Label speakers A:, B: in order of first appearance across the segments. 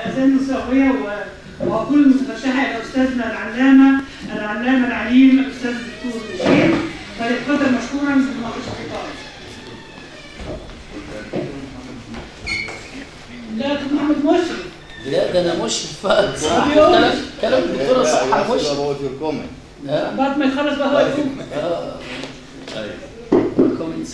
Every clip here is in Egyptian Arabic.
A: الاذان الموسيقيه و- واقول مترشحه الى استاذنا العلامه العلامه العليم الاستاذ الدكتور بشير فليتفضل مشكورا بمناقشه الخطاب. لا دكتور محمد مشرف
B: لا ده انا مشرف صح
A: اليوم.
B: كلام كلام الدكتوره صح
C: Ask
B: انا مشرف
C: about your comment.
B: لا
A: بعد ما يخلص بقى هو يقوم
B: آه. comments.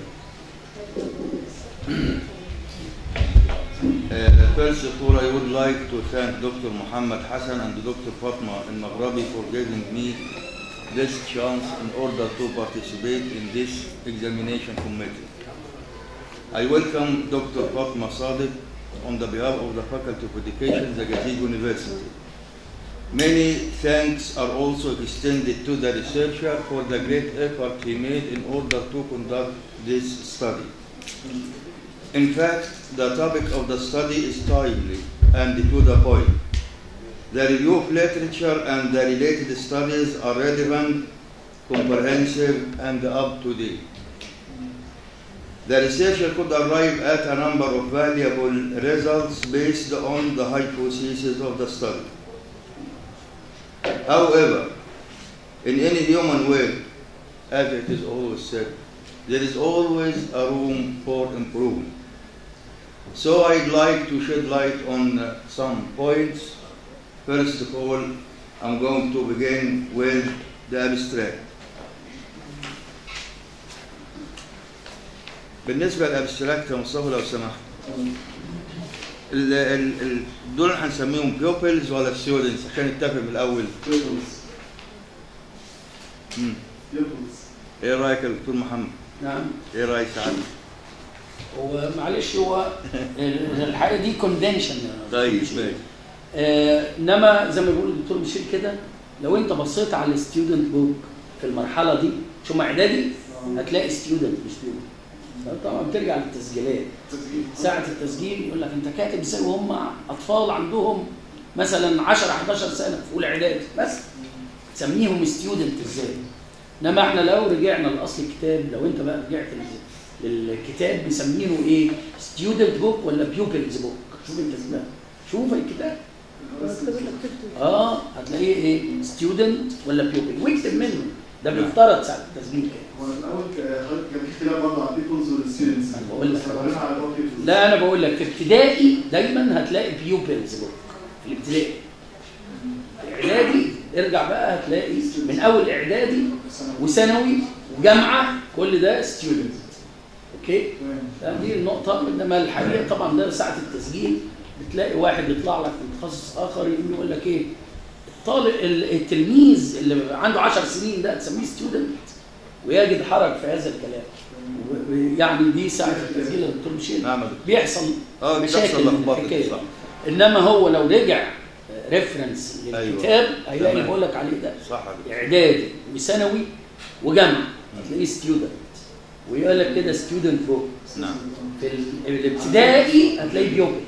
C: Uh, First of all, I would like to thank Dr. Muhammad Hassan and Dr. Fatma al-Maghrabi for giving me this chance in order to participate in this examination committee. I welcome Dr. Fatma Sadiq on the behalf of the Faculty of Education, Zagazig University. Many thanks are also extended to the researcher for the great effort he made in order to conduct this study. In fact, the topic of the study is timely and to the point. The review of literature and the related studies are relevant, comprehensive, and up to date. The researcher could arrive at a number of valuable results based on the hypothesis of the study. However, in any human work, as it is always said, there is always a room for improvement. So I'd like to shed light on uh, some points. First of all, I'm going to begin with the abstract. بالنسبة للابستراكت يا مصطفى لو سمحت ال ال ال دول هنسميهم بيوبلز ولا ستودنتس عشان نتفق من الأول مم. ايه رايك يا دكتور محمد؟
B: نعم
C: ايه رايك سعد؟
B: هو معلش هو الحقيقه دي كونفنشن
C: طيب ماشي
B: آه، انما زي ما بيقول الدكتور بشير كده لو انت بصيت على الستودنت بوك في المرحله دي شو مع اعدادي هتلاقي ستودنت مش ستودنت طبعا بترجع للتسجيلات ساعه التسجيل يقول لك انت كاتب ازاي وهم اطفال عندهم مثلا 10 11 سنه في اولى اعدادي بس تسميهم ستودنت ازاي انما احنا لو رجعنا لاصل الكتاب لو انت بقى رجعت لل- للكتاب مسمينه ايه ستودنت بوك ولا بيوبلز بوك شوف انت اسمها شوف الكتاب اه هتلاقيه ايه ستودنت ولا بيوبل واكتب منه ده
C: نعم.
B: بيفترض ساعه التسجيل كده
D: هو الاول ك- حضرتك كان في اختلاف برضه على البيبلز والستودنتس
B: أنا بقول لك.
D: استقرينا على اللي هو peoples.
B: لا انا بقول لك في ابتدائي دايما هتلاقي بيوبلز بوك في الابتدائي اعدادي ارجع بقى هتلاقي من اول اعدادي وثانوي وجامعه كل ده ستودنت اوكي
D: تمام.
B: لا، دي النقطة إنما الحقيقة طبعا ده ساعة التسجيل بتلاقي واحد يطلع لك من تخصص آخر يقوم يقول لك إيه الطالب ال- التلميذ اللي عنده 10 سنين ده تسميه ستودنت ويجد حرج في هذا الكلام و- و- يعني دي ساعة التسجيل يا دكتور مشير
C: نعم يا دكتور.
B: بيحصل
C: اه
B: مشاكل
C: بتحصل
B: من
C: لخبطه
B: الحكاية
C: صح
B: إنما هو لو رجع ريفرنس
C: أيوة.
B: للكتاب هيلاقي
C: تمام.
B: بقول لك عليه ده
C: صح يا دكتور.
B: اعدادي وثانوي وجامعه هتلاقيه ستودنت ويقول لك كده ستودنت بوك
C: نعم
B: في ال- الابتدائي هتلاقيه بيوبلز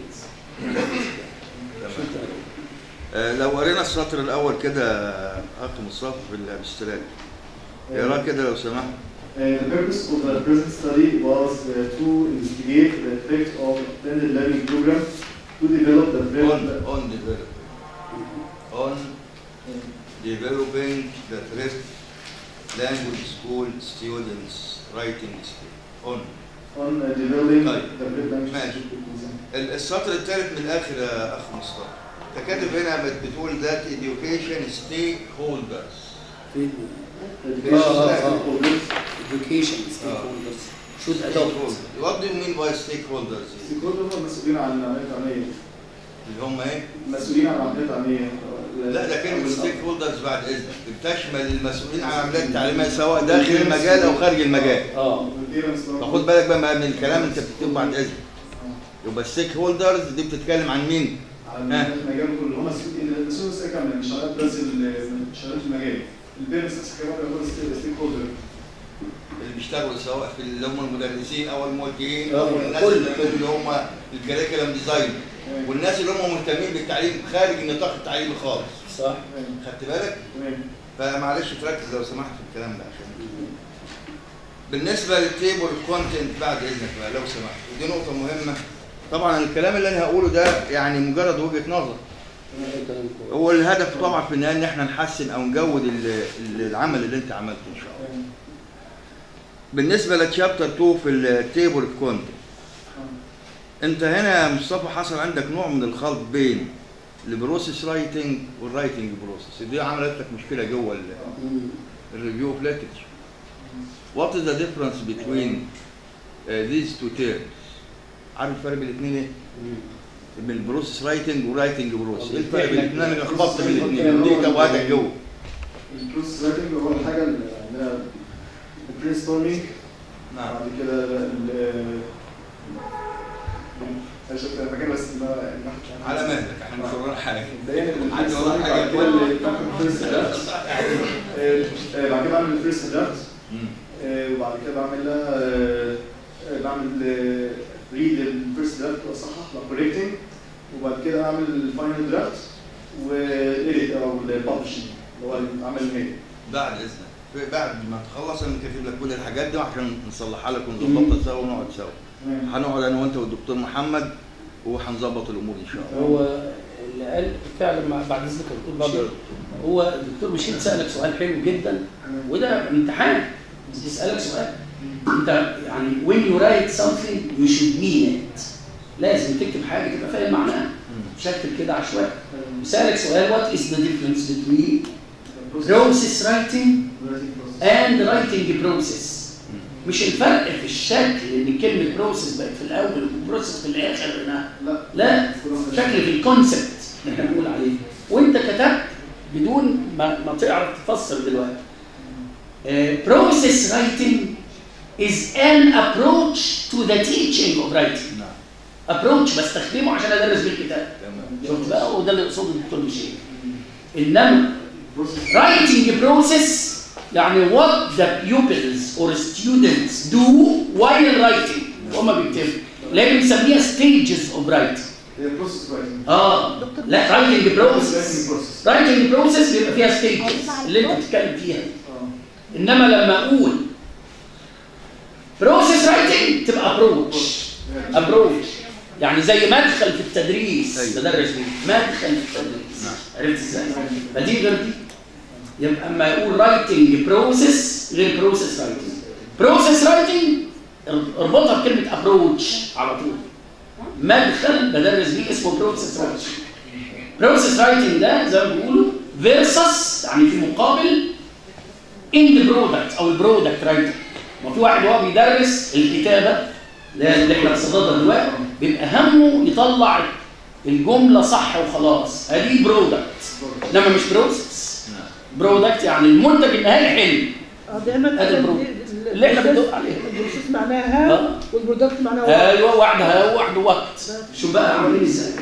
C: آه، لو قرينا السطر الاول كده اخ مصطفى في الابستراكت اقراه كده لو سمحت
D: Uh, the purpose of the present study was uh, to investigate the effect of extended learning program to develop the
C: on
D: develop
C: on developing on developing the thrift language school students writing skill on
D: on uh, developing
C: طيب.
D: the developed language
C: ماشي.
D: skills.
C: ال- السطر الثالث من الاخر يا اخ مصطفى انت كاتب هنا بت- بتقول that education stakeholders
D: Education
B: آه، آه، آه.
D: stakeholders.
B: education stakeholders should adopt
C: Stakeholders. what do you mean by stakeholders
D: stakeholders هم المسؤولين عن العمليات العملية
C: اللي هم ايه
D: المسؤولين عن العمليات العملية
C: لا ده كلمة ستيك هولدرز بعد اذنك بتشمل المسؤولين عن العمليات التعليمية سواء داخل المجال او خارج المجال
B: اه
C: فخد بالك بقى من الكلام انت بتكتبه بعد اذنك يبقى ستيك هولدرز دي بتتكلم عن مين؟
D: على المجال كله هم المسؤول السكن مش شغال بس ال- شغال في المجال البيرنس كمان بيقول ستيك هولدر
C: اللي بيشتغلوا سواء في اللي هم المدرسين او الموجهين
B: آه،
C: او الناس
B: كل-
C: اللي اللي هم الكريكولم ديزاين والناس اللي هم مهتمين بالتعليم خارج النطاق التعليمي خالص
B: صح
C: خدت بالك؟
D: تمام
C: فمعلش تركز لو سمحت في الكلام ده عشان بالنسبه للتيبل كونتنت بعد اذنك بقى لو سمحت ودي نقطه مهمه طبعا الكلام اللي انا هقوله ده يعني مجرد وجهه نظر هو الهدف طبعا في النهايه ان احنا نحسن او نجود ال- ال- العمل اللي انت عملته ان شاء الله بالنسبه لتشابتر 2 في التيبل اوف كونتنت انت هنا يا مصطفى حصل عندك نوع من الخلط بين البروسيس رايتنج والرايتنج بروسيس دي عملت لك مشكله جوه الريفيو اوف ليترشر What is the difference between uh, these two terms؟ عارف الفرق بين الاثنين ايه؟ بين البروسيس رايتنج ورايتنج بروسيس ايه الفرق بين الاثنين؟ انا لخبطت بين الاثنين دي جواتك جوه
D: البروسيس رايتنج هو الحاجه اللي عندنا البرين ستورمينج
C: نعم
D: بعد كده ال انا شفت المكان بس ما
C: على مهلك احنا مش ورانا حاجه
D: مبدئيا
C: عندي والله حاجة.
D: بعد كده اللي باخد الفيرست درافت بعد كده بعمل الفيرست درافت وبعد كده بعمل لها آه، آه، بعمل ريد الفيرست درافت واصحح لها كوريكتنج وبعد كده اعمل الفاينل درافت والايديت او الببلشنج اللي هو العمل النهائي
C: بعد اذنك في- بعد ما تخلص انا كاتب لك كل الحاجات دي عشان نصلحها لك ونظبطها سوا ونقعد سوا هنقعد انا وانت والدكتور محمد وهنظبط الامور ان شاء الله
B: هو اللي قال فعلا مع- بعد اذنك يا دكتور بشير هو الدكتور بشير سالك سؤال حلو جدا وده امتحان يسالك سؤال انت يعني when you write something you should mean it لازم تكتب حاجه تبقى فاهم معناها مش هكتب كده عشوائي يسالك سؤال what is the difference between process writing and writing process مش الفرق في الشكل ان كلمه بروسيس بقت في الاول وبروسيس في الاخر هنا
D: لا
B: لا شكل في الكونسبت اللي احنا بنقول عليه وانت كتبت بدون ما, ما تعرف تفسر دلوقتي بروسيس رايتنج is an approach to the teaching of writing
C: نعم
B: approach بستخدمه عشان ادرس بيه الكتاب
C: تمام
B: شفت بقى وده اللي يقصده الدكتور مشير انما writing process يعني what the pupils or students do while writing هما بيكتبوا لكن بنسميها stages of writing
D: هي بروسيس رايتنج
B: اه لا writing process
D: بروسيس
B: writing process بيبقى فيها stages اللي انت بتتكلم فيها انما لما اقول process writing تبقى approach approach يعني زي مدخل في التدريس
C: أيوة.
B: بدرس بيه مدخل في التدريس
C: نعم.
B: عرفت ازاي؟ فدي غير دي يبقى اما يقول رايتنج بروسيس غير بروسيس رايتنج بروسيس رايتنج اربطها بكلمه ابروتش على طول مدخل بدرس بيه اسمه بروسيس رايتنج بروسيس رايتنج ده زي ما بيقولوا فيرسس يعني في مقابل اند برودكت او البرودكت رايتنج ما في واحد وهو بيدرس الكتابه اللي احنا بصددها دلوقتي بيبقى همه يطلع الجمله صح وخلاص ادي برودكت انما مش بروسيس
C: نعم
B: برودكت يعني المنتج النهائي حلو
E: اه دايما
B: ادي البرو- اللي احنا بندق عليه
E: البروسيس معناها
B: آه.
E: والبرودكت معناها واحد.
B: ايوه وعدها وعد وقت شو بقى عاملين ازاي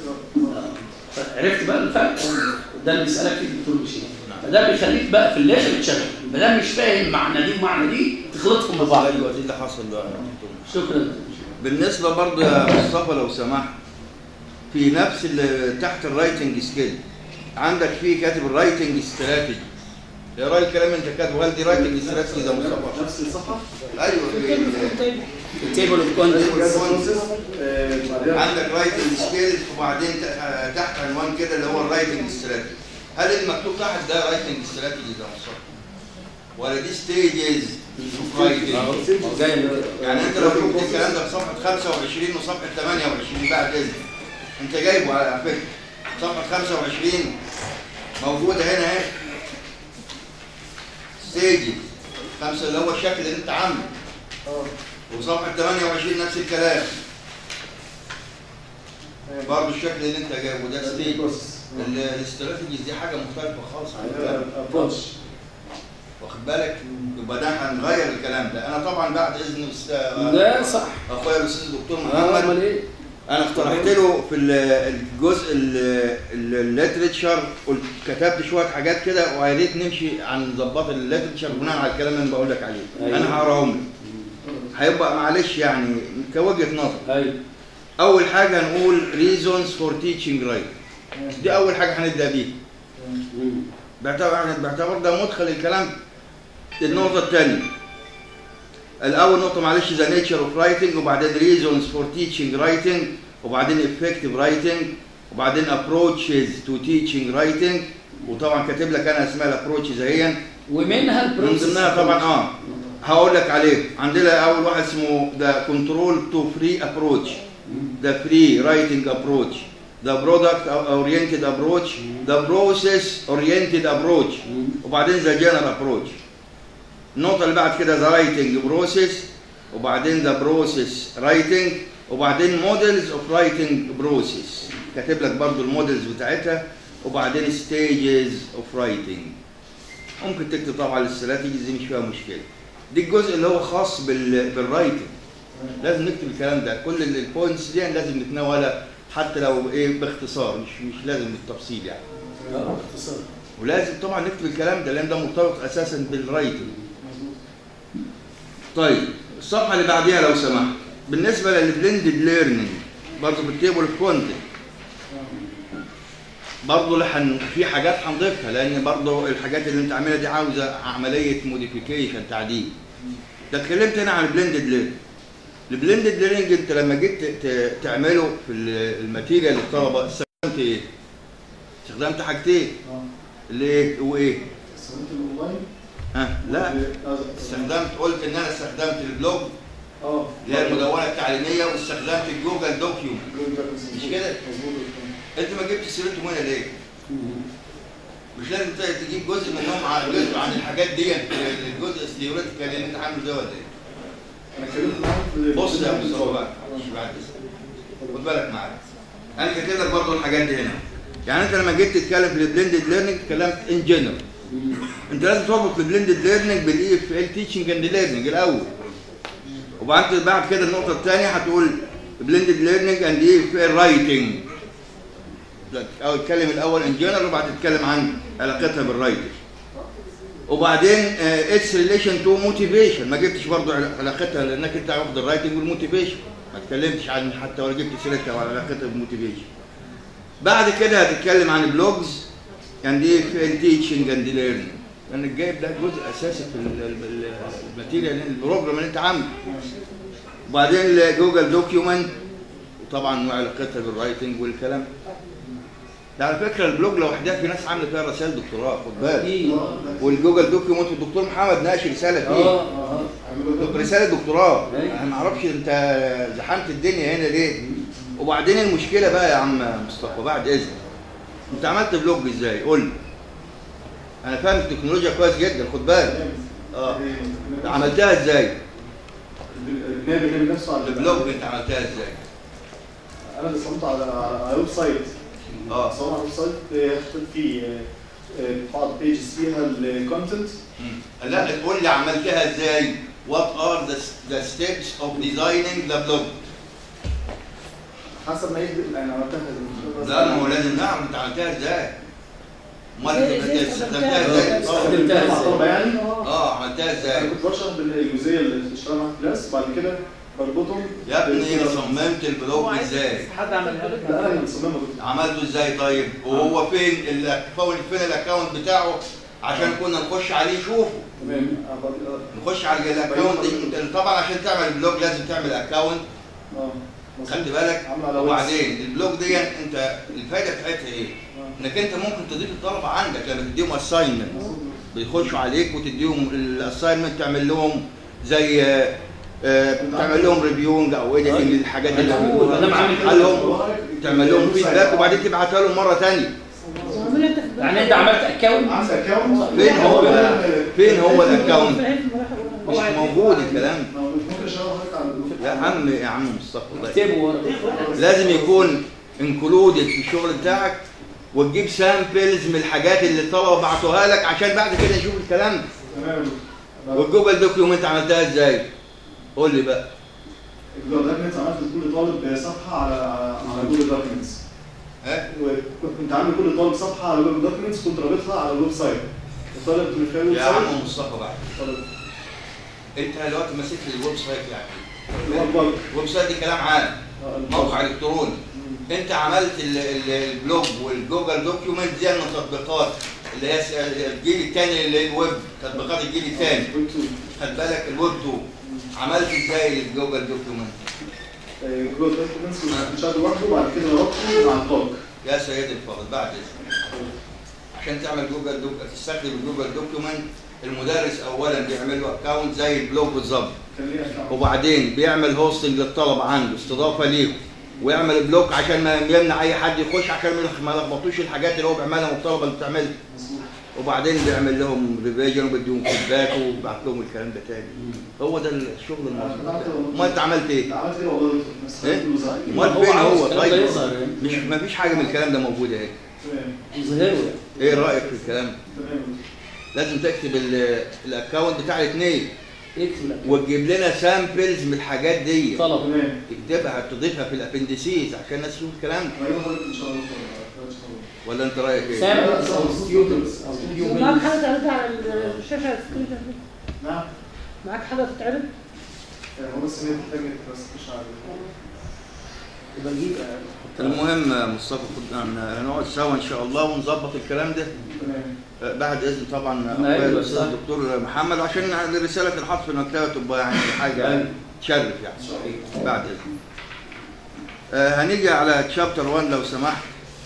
B: عرفت بقى الفرق ده اللي بيسالك فيه الدكتور بشير فده بيخليك بقى في الاخر تشغل ما دام مش فاهم معنى دي ومعنى دي تخلطهم ببعض
C: ايوه دي اللي حصل بقى يا دكتور.
B: شكرا
C: بالنسبه برضه يا مصطفى لو سمحت في نفس اللي تحت الرايتنج سكيل عندك فيه كاتب الرايتنج استراتيجي يا راجل الكلام انت كاتبه هل دي رايتنج استراتيجي ده مصطفى؟
D: نفس الصفحه
C: ايوه في
B: التيبل اوف كونتنت
D: بروسيس بعدها
C: عندك رايتنج سكيل وبعدين ت- تحت عنوان كده اللي هو الرايتنج استراتيجي هل المكتوب تحت ده رايتنج استراتيجي ده مصطفى؟ ولا دي ستيجز اوف رايتنج؟
B: جاي من كده
C: يعني انت لو شفت الكلام ده في صفحه 25 وصفحه 28 بعد اذنك انت جايبه على فكره صفحه 25 موجوده هنا اهي ستيجز خمسه اللي هو الشكل اللي انت عامله وصفحه 28 نفس الكلام برضه الشكل اللي انت جايبه ده ستيج
D: بروسيس
C: الاستراتيجيز دي حاجه مختلفه خالص عن الكلام
D: ابروتش
C: واخد بالك يبقى ده هنغير الكلام ده انا طبعا بعد اذن أستاذ-
B: ده صح
C: اخويا الاستاذ الدكتور
B: اه
C: محمد
B: امال ايه
C: انا اقترحت له في ال- الجزء الليترشر قلت كتبت شويه حاجات كده ويا ريت نمشي عن ظباط الليترشر بناء على الكلام اللي انا بقول لك عليه
B: أيوة.
C: انا هقراهم لك هيبقى معلش يعني كوجهه نظر
B: ايوه
C: اول حاجه هنقول reasons for teaching right دي اول حاجه هنبدا بيها
B: مم.
C: بعتبر بعتبر ده مدخل الكلام النقطة الثانية الأول نقطة معلش ذا نيتشر اوف رايتنج وبعدين reasons for teaching writing وبعدين effective writing وبعدين approaches to teaching writing وطبعا كاتب لك انا اسماء الابروتشز اهي
B: ومنها
C: من
B: البروسيس
C: ضمنها طبعا اه هقول لك عليه عندنا اول واحد اسمه ذا كنترول تو فري ابروتش ذا فري رايتنج ابروتش ذا برودكت اورينتد ابروتش ذا بروسيس اورينتد ابروتش وبعدين ذا جنرال ابروتش النقطه اللي بعد كده ذا رايتنج بروسيس وبعدين ذا بروسيس رايتنج وبعدين موديلز اوف رايتنج بروسيس كاتب لك برضو الموديلز بتاعتها وبعدين ستيجز اوف رايتنج ممكن تكتب طبعا الاستراتيجيز دي مش فيها مشكله دي الجزء اللي هو خاص بال بالرايتنج لازم نكتب الكلام ده كل ال- البوينتس دي لازم نتناولها حتى لو ايه باختصار مش مش لازم بالتفصيل يعني
B: اه باختصار
C: ولازم طبعا نكتب الكلام ده لان ده مرتبط اساسا بالرايتنج طيب الصفحه اللي بعديها لو سمحت بالنسبه للبلندد ليرنينج برضه في التيبل اوف كونتنت برضه لحن في حاجات هنضيفها لان برضه الحاجات اللي انت عاملها دي عاوزه عمليه موديفيكيشن تعديل ده اتكلمت هنا عن البلندد ليرنينج البلندد ليرنينج انت لما جيت ت- ت- تعمله في ال- الماتيريال للطلبه استخدمت ايه؟ استخدمت حاجتين
D: اه
C: اللي ايه وايه؟
D: استخدمت الاونلاين
C: ها لا
D: آه،
C: استخدمت قلت ان انا استخدمت البلوج
D: اه
C: اللي هي المدونه التعليميه واستخدمت الجوجل دوكيومنت مش كده؟
D: مظبوط
C: انت ما جبت سيرتهم هنا ليه؟ مش لازم ت- تجيب جزء منهم عن جزء عن الحاجات دي الجزء الثيوريتيكال اللي انت عامله ده ولا ايه؟
D: انا اتكلمت معاهم في
C: بص يا مصطفى بقى مش بعد إذنك. خد بالك معايا انا كاتب لك برضه الحاجات دي هنا يعني انت لما جيت تتكلم في البلندد ليرنينج اتكلمت ان جنرال انت لازم تربط البلندد ليرنينج بالاي اف ال تيتشنج اند ليرنينج الاول وبعد بعد كده النقطه الثانيه هتقول بلندد ليرنينج اند اي اف ال رايتنج او اتكلم الاول ان جنرال وبعد تتكلم عن علاقتها بالرايتنج وبعدين اتس ريليشن تو موتيفيشن ما جبتش برضه علاقتها لانك انت واخد الرايتنج والموتيفيشن ما اتكلمتش عن حتى ولا جبت سيرتها ولا علاقتها بالموتيفيشن بعد كده هتتكلم عن البلوجز اند ايه في التيتشنج اند ليرنينج لانك جايب ده جزء اساسي في ال- ال- ال- الماتيريال البروجرام اللي انت عامله وبعدين الجوجل دوكيومنت وطبعا علاقتها بالرايتنج والكلام ده على فكره البلوج لوحدها في ناس عامله فيها رسائل دكتوراه خد بالك
B: اكيد
C: والجوجل دوكيومنت والدكتور محمد ناقش رساله فيه
B: اه اه
C: رساله دكتوراه
B: أيوة.
C: انا ما اعرفش انت زحمت الدنيا هنا ليه وبعدين المشكله بقى يا عم مصطفى بعد اذنك انت عملت بلوج ازاي قول لي انا فاهم التكنولوجيا كويس جدا خد بالك اه عملتها ازاي
D: النبي النبي نفسه على
C: البلوج انت عملتها ازاي
D: انا اللي صممت على على ويب سايت
C: اه
D: صممت على ويب سايت آه، حطيت فيه آه، آه، بعض بيجز فيها الكونتنت
C: مم. لا تقول لي عملتها ازاي what are the, the steps of designing the blog
D: حسب ما يهدئ انا عملتها
C: لا ما هو لازم نعرف انت عملتها ازاي امال
E: إزاي-
C: انت
E: إزاي
C: استخدمتها
E: استخدمتها؟
C: ازاي آه.
B: استخدمتها
D: مع
B: ازاي؟
D: الطلبه يعني
C: اه عملتها ازاي
D: انا كنت بشرح بالجزئيه اللي اشتغل معاها كلاس بعد كده بربطهم
C: يا ابني
D: بال-
C: صممت البلوج ازاي
E: حد عملها لك
D: لا انا اللي مصممها كنت
C: عملته ازاي طيب وهو فين ال- فين فين الاكونت بتاعه عشان كنا نخش عليه نشوفه
D: تمام آه، بعد- آه،
C: نخش على الاكونت انت طبعا عشان تعمل بلوج لازم تعمل اكونت
D: اه مظبوط.
C: خدت بالك
D: عامله على
C: وبعدين البلوج دي انت الفايده بتاعتها ايه
D: آه.
C: انك انت ممكن تضيف الطلبه عندك لما تديهم اساينمنت بيخشوا عليك وتديهم الاساينمنت تعمل لهم زي آه، آه، تعمل لهم ريفيونج او ايديتنج للحاجات اللي
B: مفهوم.
C: موجودة.
B: أنا بعمل كده.
C: حلهم تعمل لهم فيدباك وبعدين تبعتها لهم مره ثانيه
E: وعملها انت في
B: يعني انت عملت اكونت
D: عندك اكونت
C: فين هو بقى؟ فين هو الاكونت مش
E: مش
C: موجود الكلام
D: ممكن اشرح لك على الجروب.
C: يا عم يا عم مصطفى الله
B: اكتبه ورا.
C: لازم يكون انكلودد في الشغل بتاعك وتجيب سامبلز من الحاجات اللي الطلبه بعتوها لك عشان بعد كده نشوف الكلام ده
D: تمام
C: والجوجل دوكيومنت عملتها ازاي؟ قول لي بقى
D: الجوجل دوكيومنتس عملت لكل طالب صفحه على على جوجل دوكيومنتس
C: ها
D: وكنت عامل كل طالب صفحه على جوجل دوكيومنتس كنت رابطها على الويب سايت الطالب من خلال الويب
C: يا
D: سايت
C: عم مصطفى بقى
D: طالب-
C: انت دلوقتي ماسك لي الويب سايت يعني
D: اللي هو البلد.
C: الويب سايت دي كلام عام
D: آه، البلد.
C: موقع الكتروني انت عملت ال- ال- البلوج والجوجل دوكيومنت دي من التطبيقات اللي هي س- الجيل الثاني اللي هي الويب تطبيقات الجيل الثاني
D: ويب تو.
C: خد بالك الويب 2 عملت ازاي الجوجل دوكيومنت
D: جروث دوكيومنتس والانشاء لوحده وبعد كده ربطه مع الدوك
C: يا سيدي الفاضل بعد اذنك عشان تعمل جوجل دوك تستخدم الجوجل دوكيومنت المدرس اولا بيعمل له اكونت زي البلوج بالظبط
D: كان ليه account.
C: وبعدين بيعمل هوستنج للطلبه عنده استضافه ليهم ويعمل بلوك عشان ما يمنع اي حد يخش عشان ما يلخ- ما يلخبطوش الحاجات اللي هو بيعملها والطلبه اللي بتعملها
D: مظبوط
C: وبعدين بيعمل لهم ريفيجن وبيديهم فيدباك وبيبعت لهم الكلام ده تاني هو ده الشغل المظبوط امال انت عملت ايه؟
D: عملت كده والله يا دكتور بس
C: إيه؟
D: عملت له زي-
C: امال فين
B: عاوز
C: هو
B: الكلام ده
C: طيب
B: يظهر يعني.
C: مش ما فيش حاجه من الكلام ده موجوده اهي
D: تمام
B: يظهروا يعني
C: ايه رايك في الكلام ده؟
D: تمام
C: لازم تكتب ال- الاكونت بتاع الاثنين
B: يكتب لك
C: وتجيب لنا سامبلز من الحاجات دي
B: طلب
D: تمام
C: تكتبها تضيفها في الابندسيس عشان الناس تشوف الكلام ده
D: ايوه حضرتك ان شاء الله ان شاء الله
C: ولا انت رايك ايه؟
B: سامبلز او ستودنتس او
E: معاك
B: ستودنتس
E: حاجه تعرضها على الشاشه على السكرين ده؟
D: نعم
E: معاك حاجه تتعرض؟
D: هو بس ان انت محتاج بس مش عارف
B: يبقى نجيب
C: المهم مصطفى خد- هن- هنقعد سوا ان شاء الله ونظبط الكلام ده
D: تمام
C: آه، بعد اذن طبعا
B: أيوة،
C: أخويا الاستاذ
B: صح.
C: الدكتور محمد عشان رساله الحط في المكتبه تبقى يعني حاجه
B: أيوة.
C: تشرف يعني بعد اذن آه، هنيجي على تشابتر 1 لو سمحت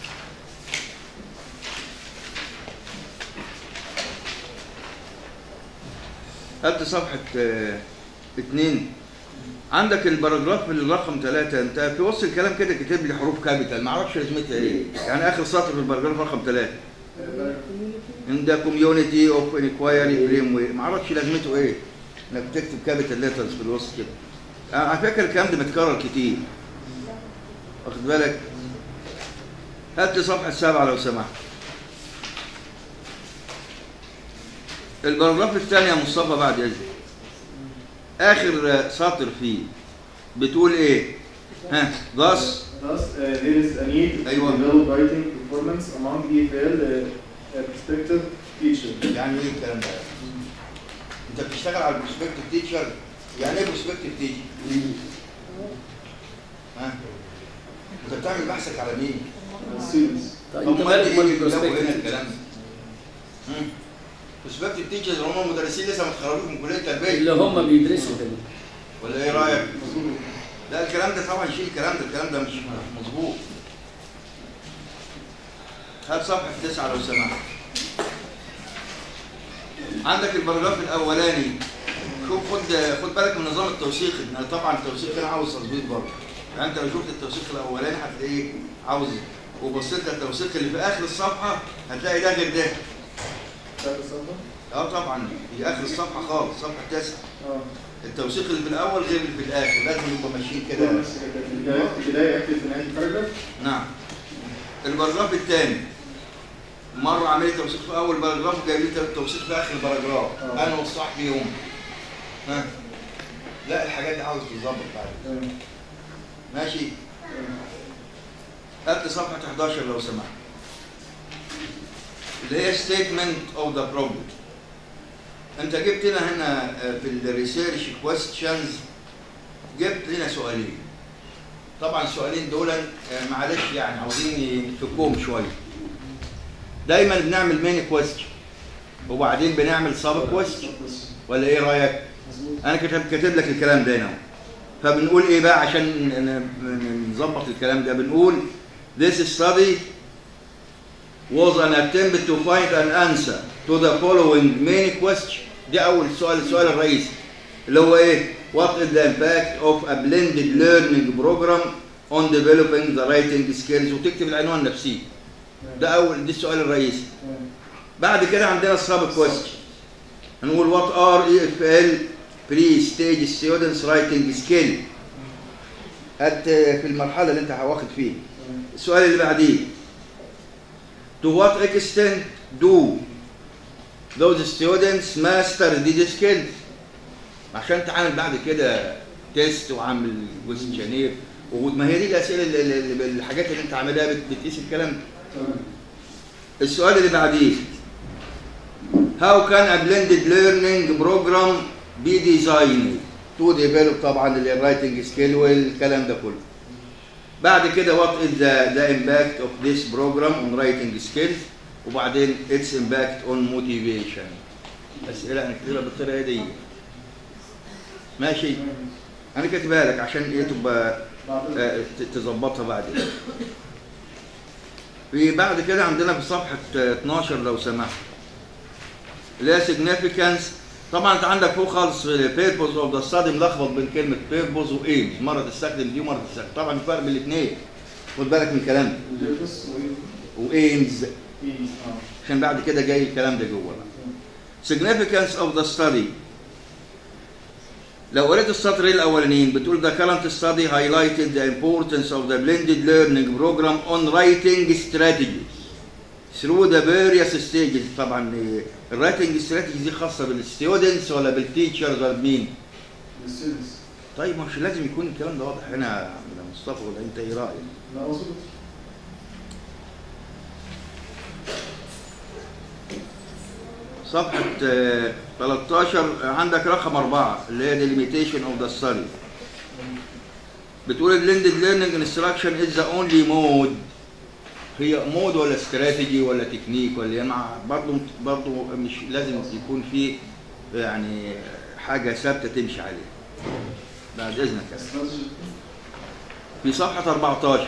C: هات صفحة آه، اتنين عندك الباراجراف الرقم ثلاثة انت في وسط الكلام كده كاتب لي حروف كابيتال ما اعرفش لازمتها ايه يعني اخر سطر في الباراجراف رقم ثلاثة ان ده كوميونتي اوف انكوايري فريم ما اعرفش لازمته ايه انك تكتب كابيتال ليترز في الوسط كده أنا على فكره الكلام ده متكرر كتير واخد بالك هات لي صفحه سبعه لو سمحت الباراجراف الثاني يا مصطفى بعد اذنك اخر سطر فيه بتقول ايه ها thus
D: Thus, uh, there is a need to
C: أيوة.
D: develop writing performance among EFL uh, uh, prospective teachers.
C: يعني ايه الكلام ده انت بتشتغل على البروسبكتيف تيتشر يعني ايه بروسبكتيف تيتشر ها انت بتعمل بحثك على مين
D: Uh, students.
B: طيب انت
C: طب
B: مالك
C: ايه
B: مال
C: اللي بيلاقوا هنا
B: البروسبكتيف
C: الكلام ده بروسبكتيف تيتشرز هم مدرسين لسه ما اتخرجوش من كليه التربيه
B: اللي هم بيدرسوا كده
C: ولا ايه رايك لا الكلام ده طبعا شيل الكلام ده الكلام ده مش مظبوط هات صفحه تسعه لو سمحت عندك الباراجراف الاولاني شوف خد خد بالك من نظام التوثيق إن طبعا التوثيق هنا عاوز تظبيط برضه يعني انت لو شفت التوثيق الاولاني هتلاقيه عاوز وبصيت للتوثيق اللي في اخر الصفحه هتلاقي ده غير ده
D: تعرف الصفحة؟
C: اه طبعا في اخر الصفحه خالص صفحه تسعه
D: اه.
C: التوثيق اللي في الاول غير اللي في الاخر لازم نبقى ماشيين كده
D: كده نفس كده. في البداية في البداية اكتب في نهاية الباراجراف.
C: نعم الباراجراف الثاني مرة عملية توثيق في أول باراجراف وجايب لي توثيق في آخر باراجراف
D: آه.
C: أنا والصح بيهم ها لا الحاجات دي عاوز تظبط بعد
D: تمام.
C: ماشي
D: تمام.
C: هات لي صفحة 11 لو سمحت اللي هي statement of the problem انت جبت لنا هنا آه، في الريسيرش كويستشنز جبت لنا سؤالين طبعا السؤالين دول آه، معلش يعني عاوزين نفكهم شويه دايما بنعمل مين كويستشن وبعدين بنعمل سب كويستشن ولا ايه رايك
D: مظبوط.
C: انا كتب كاتب لك الكلام ده هنا أهو. فبنقول ايه بقى عشان ن- ن- نظبط الكلام ده بنقول this study was an attempt to find an answer to the following main question دي اول سؤال السؤال الرئيسي اللي هو ايه what is the impact of a blended learning program on developing the writing skills وتكتب العنوان نفسه ده اول دي السؤال الرئيسي
D: تمام.
C: بعد كده عندنا السب كويستشن هنقول وات ار اي اف ال بري ستيج ستودنتس رايتنج سكيل at في المرحله اللي انت واخد فيها
D: تمام.
C: السؤال اللي بعديه to what extent do those students master these skills عشان تعمل بعد كده تيست وعامل كويستشنير وما هي دي الاسئله اللي- اللي- الحاجات اللي انت عاملها بت- بتقيس الكلام ده
D: تمام.
C: السؤال اللي بعديه How can a blended learning program be designed to develop طبعا الرايتنج سكيل والكلام ده كله. بعد كده what is the, the impact of this program on writing skills وبعدين its impact on motivation. أسئلة هنكتبها بالطريقة دي. ماشي؟ أنا كاتبها لك عشان إيه تبقى
D: بعد
C: آه، ت- تظبطها بعد كده في بعد كده عندنا في صفحة آه، 12 لو سمحت اللي هي significance طبعا انت عندك فوق خالص في purpose of the study ملخبط بين كلمة purpose و aims مرة تستخدم دي ومرة تستخدم طبعا في فرق بين الاثنين خد بالك من الكلام ده
D: البيربس
C: و aims
D: اه
C: عشان بعد كده جاي الكلام ده جوه بقى. significance of the study لو قريت السطرين الاولانيين بتقول the current study highlighted the importance of the blended learning program on writing strategies through the various stages طبعا الرايتنج strategies دي خاصه بالستودنتس ولا بالتيتشرز ولا بمين؟
D: الستودنتس
C: طيب مش لازم يكون الكلام ده واضح هنا يا عم مصطفى ولا انت ايه رايك؟
D: لا مظبوط
C: صفحة آه، 13 عندك رقم أربعة اللي هي delimitation of the study بتقول blended learning instruction is the only mode هي مود ولا استراتيجي ولا تكنيك ولا يعني مع برضه برضه مش لازم يكون في يعني حاجة ثابتة تمشي عليها بعد إذنك يا أخي.
D: استراتيجي
C: في صفحة 14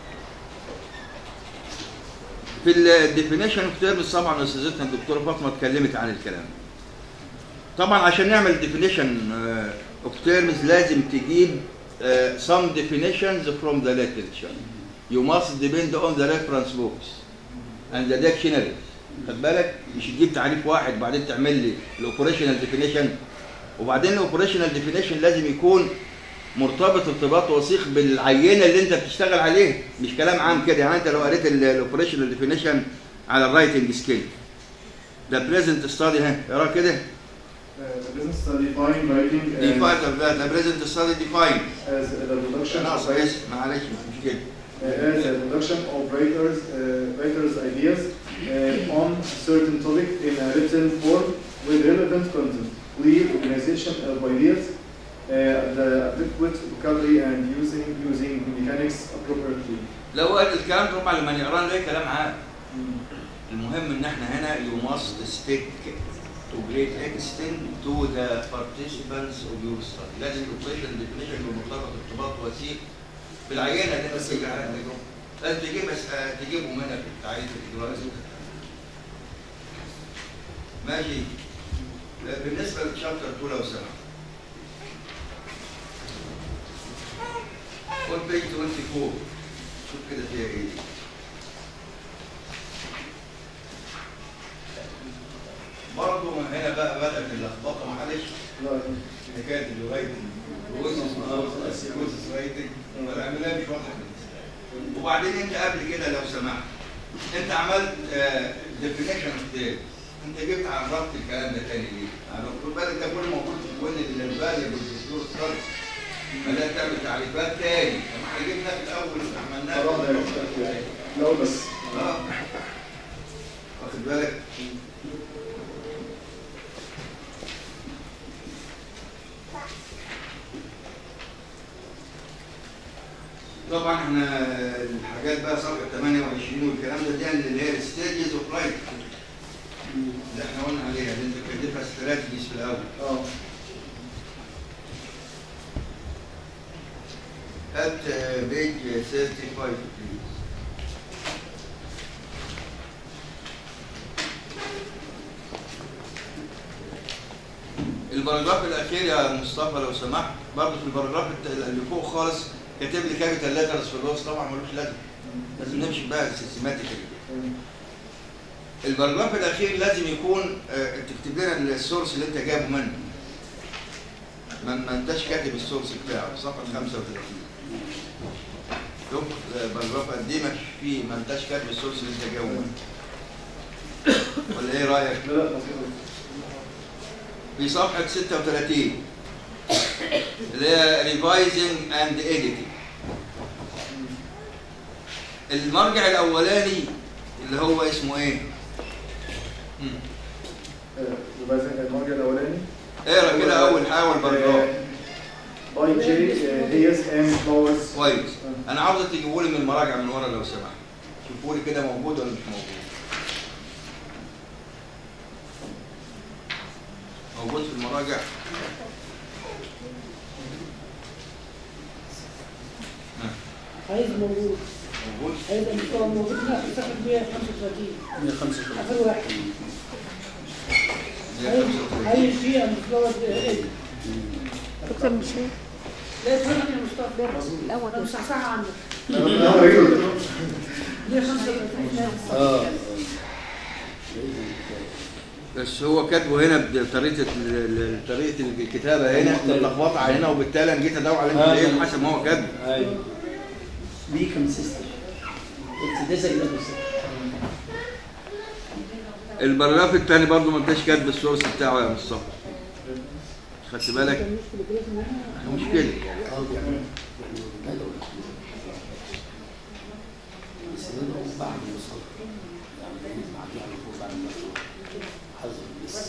C: في الديفينيشن اوف تيرمز طبعا استاذتنا الدكتوره فاطمه اتكلمت عن الكلام طبعا عشان نعمل ديفينيشن اوف تيرمز لازم تجيب uh, some definitions from the literature you must depend on the reference books and the dictionaries خد بالك مش تجيب تعريف واحد بعدين تعمل لي الاوبريشنال ديفينيشن وبعدين الاوبريشنال ديفينيشن لازم يكون مرتبط ارتباط وثيق بالعينه اللي انت بتشتغل عليها مش كلام عام كده يعني انت لو قريت الاوبريشنال ديفينيشن على الرايتنج سكيل ده بريزنت ستادي ها اقرا كده
D: the business study define writing
C: دي
D: as,
C: فايتر ده ده بريزنت ستادي ديفاين
D: as the production
C: انا
D: of,
C: كويس معلش مش مشكله
D: as a production of writers uh, writers ideas uh, on a certain topic in a written form with relevant content, clear organization of ideas, uh, the adequate vocabulary and using using mechanics appropriately.
C: لو قال الكلام ده طبعا لما نقراه نلاقي كلام عام المهم ان احنا هنا you must stick to great extent to the participants of your study لازم الاوبريشن ديفينيشن يبقى مرتبط ارتباط وثيق بالعينه اللي انت بتيجي عليها التجربه لازم تجيب بس آه، تجيبهم هنا في التعريف الاجرائي ماشي آه، بالنسبه للشابتر 2 لو سمحت on page 24 شوف كده فيها ايه برضه من هنا بقى بدأت اللخبطة معلش
D: لا
C: حكاية الرايتنج ويسس رايتنج العملية مش واضحة بالنسبة لي وبعدين انت قبل كده لو سمحت انت عملت ديفينيشن اوف انت جبت عرفت الكلام ده تاني ليه؟ يعني خد بالك ده كله موجود في كل الفاليبل بالدكتور ستارت بدأت تعمل تعريفات تاني طب ما احنا جبنا في الأول عملناها
D: مرة لا بس
C: اه واخد بالك طبعا احنا الحاجات بقى صفحه 28 والكلام ده دي اللي هي الستيجز اوف رايت اللي احنا قلنا عليها اللي انت كاتبها استراتيجيز في الاول
D: اه
C: at uh, page 35 please الباراجراف الاخير يا مصطفى لو سمحت برضه في الباراجراف الت- اللي فوق خالص كاتب لي كابيتال ليترز في الوسط طبعا ملوش لازمه لازم نمشي بقى سيستماتيكالي الباراجراف الاخير لازم يكون آه، تكتب لنا السورس اللي انت جايبه منه ما ما انتش كاتب السورس بتاعه صفحه 35 شوف آه، باراجراف قد ايه مش فيه ما انتش كاتب السورس اللي انت جايبه منه ولا ايه رايك؟
D: لا لا مظبوط
C: في صفحة 36 اللي هي revising and editing المرجع الأولاني اللي هو اسمه إيه؟ مم.
D: ريفايزنج المرجع الاولاني
C: اقرا كده أول حاجة الباراجراف
D: باي جي هيز ام فلاورز
C: كويس أنا عاوزك تجيبوا لي من المراجع من ورا لو سمحت شوفوا لي كده موجود ولا مش موجود موجود في المراجع
E: عايز موجود
C: موجود
E: هيبقى مستوى موجود هنا في صفحة 135
B: 135
E: آخر واحد عايز
C: 135
E: عايز فيها مستوى الإيه؟
F: دكتور مشير
E: لا تفهم المستوى ده
F: الأول
E: أنا مصحصحة عنك
D: اه ايوه
E: 135
B: اه
C: بس هو كاتبه هنا بطريقه ال- ال- طريقه الكتابه هنا متلخبطه هنا وبالتالي انا جيت ادور على
B: آه.
C: ايه حسب ما هو كاتبه
B: ايوه بي كونسيستنت اتس ديزاين
C: البراجراف الثاني برضه ما انتش كاتب السورس بتاعه يا مصطفى خدت بالك مشكله
B: بعد الوصول يعني بعديها على طول بعد الوصول حظر بس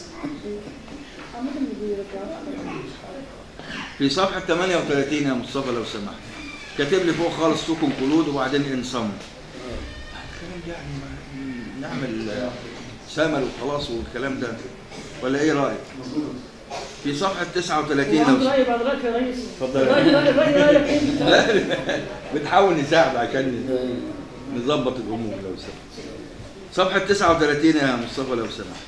C: في صفحه 38 يا مصطفى لو سمحت كاتب لي فوق خالص تو كونكلود وبعدين انصم الكلام ده يعني ما- نعمل آه، سمل وخلاص والكلام ده ولا ايه رايك؟ في صفحه 39 لو
E: وعنده
C: سمحت.
E: رأي بعد رأيك يا ريس
C: اتفضل.
E: رأي رأي رأي رأيك أنت
C: بنحاول نساعد عشان نظبط الامور لو سمحت صفحه 39 يا مصطفى لو سمحت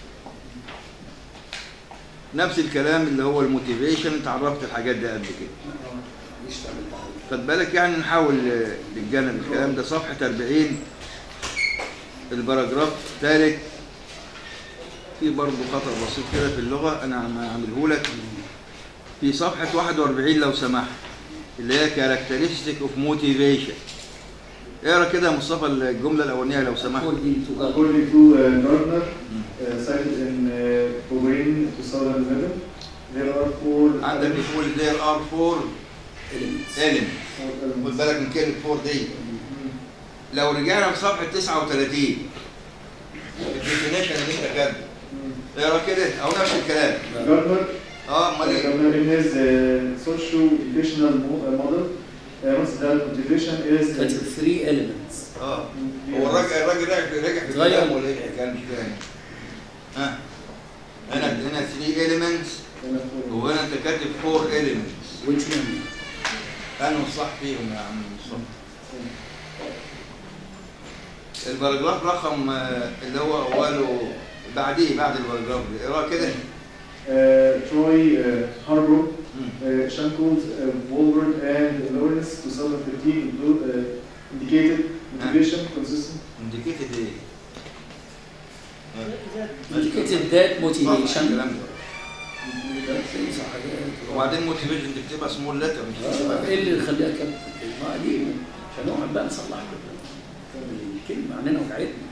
C: نفس الكلام اللي هو الموتيفيشن انت عرفت الحاجات دي قبل كده خد بالك يعني نحاول آه، نتجنب الكلام ده صفحه 40 الباراجراف الثالث في برضه خطأ بسيط كده في اللغة أنا عم أعمله لك في صفحة 41 لو سمحت اللي هي characteristic of motivation اقرا كده يا مصطفى الجملة الأولانية لو سمحت
B: according to God
D: According to uh, Gardner, uh, cited in uh, Owain 2011, there are four
C: عندك بتقول there are four
B: elements
C: elements
D: four
C: خد
D: elements.
C: بالك من كلمة four دي لو رجعنا لصفحة 39 الديفينيشن اللي انت كاتبه اقرا كده او نفس الكلام
D: Gardner,
C: اه امال ايه؟
D: Gardner in his uh, socio-educational mo- uh, model, uh, once that motivation is
B: that's the three elements
C: اه هو الراجل الراجل رجع رجع في
B: غير.
C: الكلام ولا ايه الحكايه مش فاهم ها هنا هنا 3 elements وهنا انت كاتب 4 elements
B: which one
C: انا الصح فيهم يا عم مصطفى الباراجراف رقم آه، اللي هو اوله بعديه بعد الباراجراف ده اقرا كده
D: uh, Troy uh, Harbour,
C: مم.
D: uh, Shankled, uh, Woolward, and Lawrence 2015 include, uh, indicated motivation consistent.
C: انديكيتد ايه؟
B: indicated that
C: صح
B: motivation
C: الكلام ده
B: صح كده.
C: وبعدين موتيفيشن تكتبها سمول لتر مش
B: آه، ايه اللي يخليها كده ما دي عشان نقعد بقى نصلح الكلمه عننا وجعتنا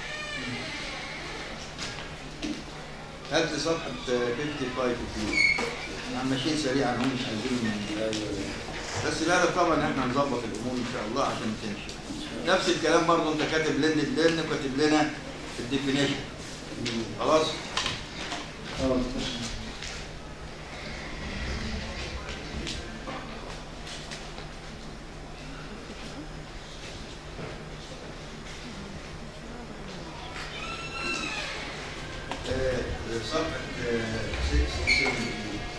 C: هات لي صفحه آه، 55 فيه احنا ماشيين سريعا هم مش عايزين بس لا لا طبعا احنا هنظبط الامور ان شاء الله عشان تمشي نفس الكلام برضه انت كاتب لين لين وكاتب لنا الديفينيشن خلاص
D: Uh,
C: آه، صفحه 67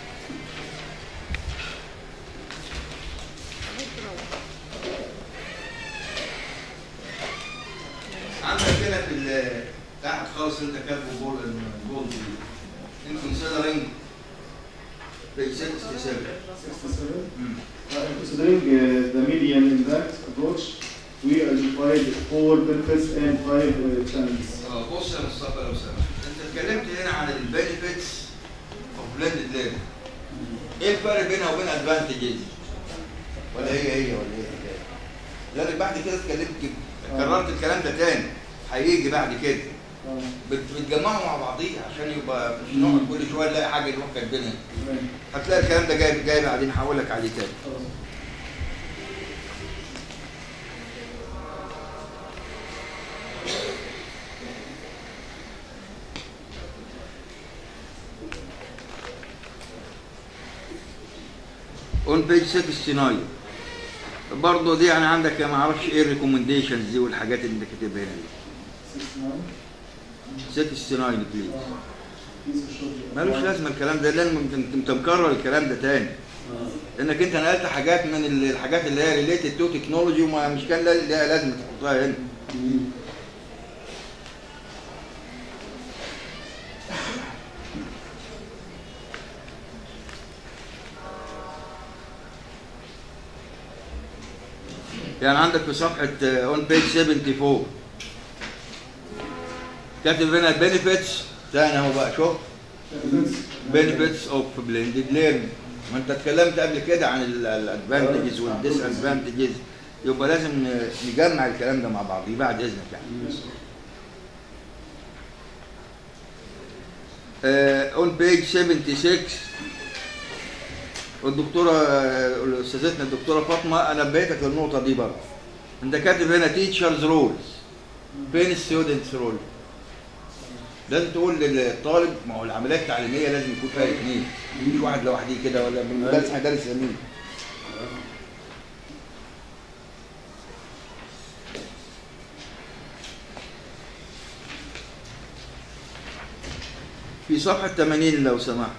C: عندك كده في ال- تحت خالص انت كاتبه جول جول ان considering page 67
D: 67.
C: مم.
D: Uh, Considering uh, the median impact approach, we identified four benefits and five uh, challenges.
C: اه بص يا مصطفى لو سمحت انت اتكلمت هنا عن البنفيتس اوف بلندد ليرنينج ايه الفرق بينها وبين ادفانتجز ولا هي هي ولا هي حكايه لان بعد كده اتكلمت كده كررت الكلام ده تاني هيجي بعد كده
D: Uh,
C: بت- بتجمعوا مع بعضيه عشان يبقى مش نقعد كل شويه نلاقي حاجه نروح كاتبينها
D: right.
C: هتلاقي الكلام ده جاي جاي بعدين هقول لك عليه تاني
D: خلاص.
C: اون بيج 69 برضه دي انا عندك ما اعرفش ايه الريكومنديشنز دي والحاجات اللي انت كاتبها هنا دي
D: 69.
C: 69 بليز
D: Uh, piece of sugar.
C: ملوش لازمه الكلام ده لازم انت انت مكرر الكلام ده تاني انك انت نقلت حاجات من ال- الحاجات اللي هي ريليتد تو تكنولوجي وما مش كان لا- لها لازم تحطها هنا يعني عندك في صفحة اون بيج 74 كاتب هنا benefits تاني اهو بقى شوف benefits of blended learning ما انت اتكلمت قبل كده عن الادفانتجز والديس ادفانتجز يبقى لازم ن- نجمع الكلام ده مع بعض بعد اذنك يعني اون بيج 76 والدكتوره آه، استاذتنا الدكتوره فاطمه انا نبهتك للنقطه دي برضه انت كاتب هنا تيتشرز رولز فين ستودنتس رول لازم تقول للطالب ما هو العمليه التعليميه لازم يكون فيها اثنين مش واحد لوحده كده ولا من مدرس هيدرس يمين في صفحة 80 لو سمحت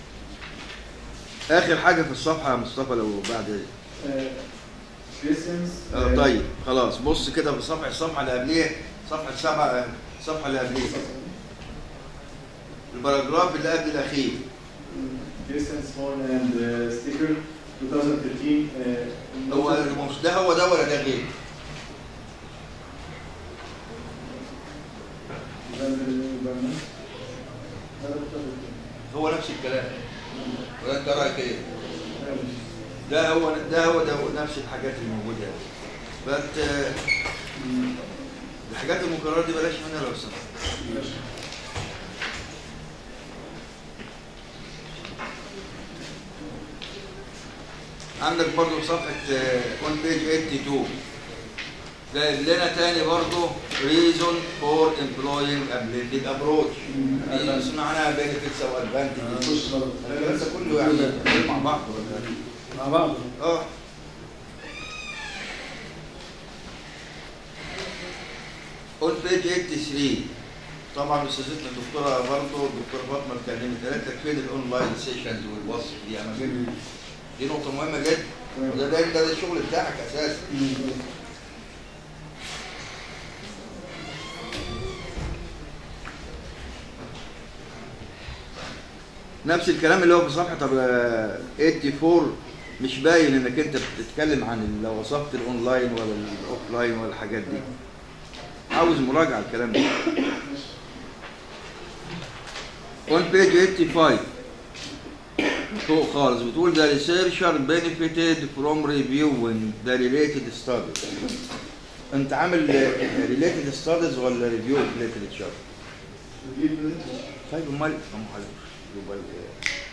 C: آخر حاجة في الصفحة يا مصطفى لو بعد
D: كريستيانز
C: آه طيب خلاص بص كده في الصفحة الصفحة اللي قبليها صفحة سبعة الصفحة اللي قبليها الباراجراف اللي قبل الأخير
D: كريستيانز هورن اند ستيكر 2013 uh,
C: هو مش ده هو ده ولا ده غير هو نفس الكلام ولا انت رايك ايه؟ ده هو ده هو ده هو نفس الحاجات اللي موجوده بس آه، الحاجات المكرره دي بلاش منها لو سمحت عندك برضو في صفحة اون بيج 82 جايب لنا تاني برضو reason for employing a blended approach دي سمعناها benefits او advantages الكلام ده كله يعني مع بعض ولا
B: مع بعض
C: اه اون بيج 83 طبعا استاذتنا الدكتوره برضه الدكتوره فاطمه اتكلمت قالت لك فين الاونلاين سيشنز والوصف دي انا جبت دي نقطه مهمه جدا وده ده ده الشغل بتاعك اساسا نفس الكلام اللي هو في صفحه آه، 84 مش باين انك انت بتتكلم عن ال- لو وصفت الاونلاين ولا الاوفلاين ولا الحاجات دي عاوز مراجعه الكلام ده on page 85 فوق خالص بتقول the researcher benefited from reviewing the related studies انت عامل related studies ولا review of literature طيب امال امال يبقى ال-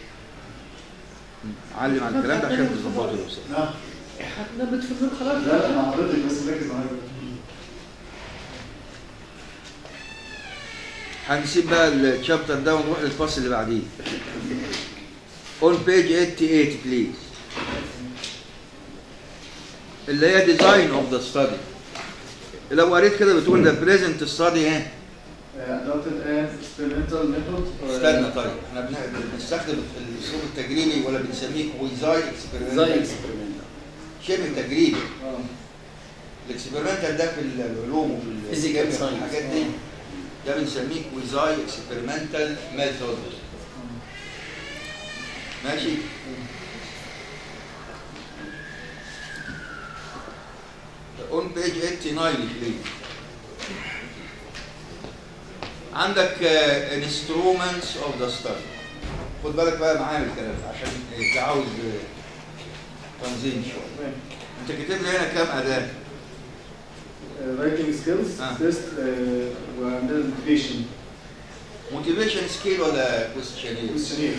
C: علم على الكلام ده عشان تظبطه لو سمحت.
D: نعم
E: هتنبت في النور خلاص
D: لا لا مع حضرتك بس ركز معايا
C: هنسيب بقى الشابتر ده ونروح للفصل اللي بعديه on page 88 please اللي هي design of the study لو قريت كده بتقول the present study ايه
D: adopted an experimental method or
C: استنى طيب احنا بن- بنستخدم الاسلوب التجريبي ولا بنسميه كويزاي
B: زي
C: اكسبيرمنتال
B: اكسبيرمنت
C: شبه تجريبي
D: اه
C: الاكسبيرمنتال ده في العلوم وفي
B: Physical
C: الكيمياء
B: science.
C: وفي الحاجات دي ده بنسميه كويزاي اكسبيرمنتال ميثود ماشي on page 89 please عندك uh, instruments of the study خد بالك بقى معايا من الكلام ده عشان انت عاوز آه، تنظيم شويه
D: تمام.
C: انت كاتب لي هنا كام اداه
D: Uh, writing skills
C: آه.
D: test uh, وعندنا motivation
C: موتيفيشن سكيل ولا كويستشنير
D: questionnaire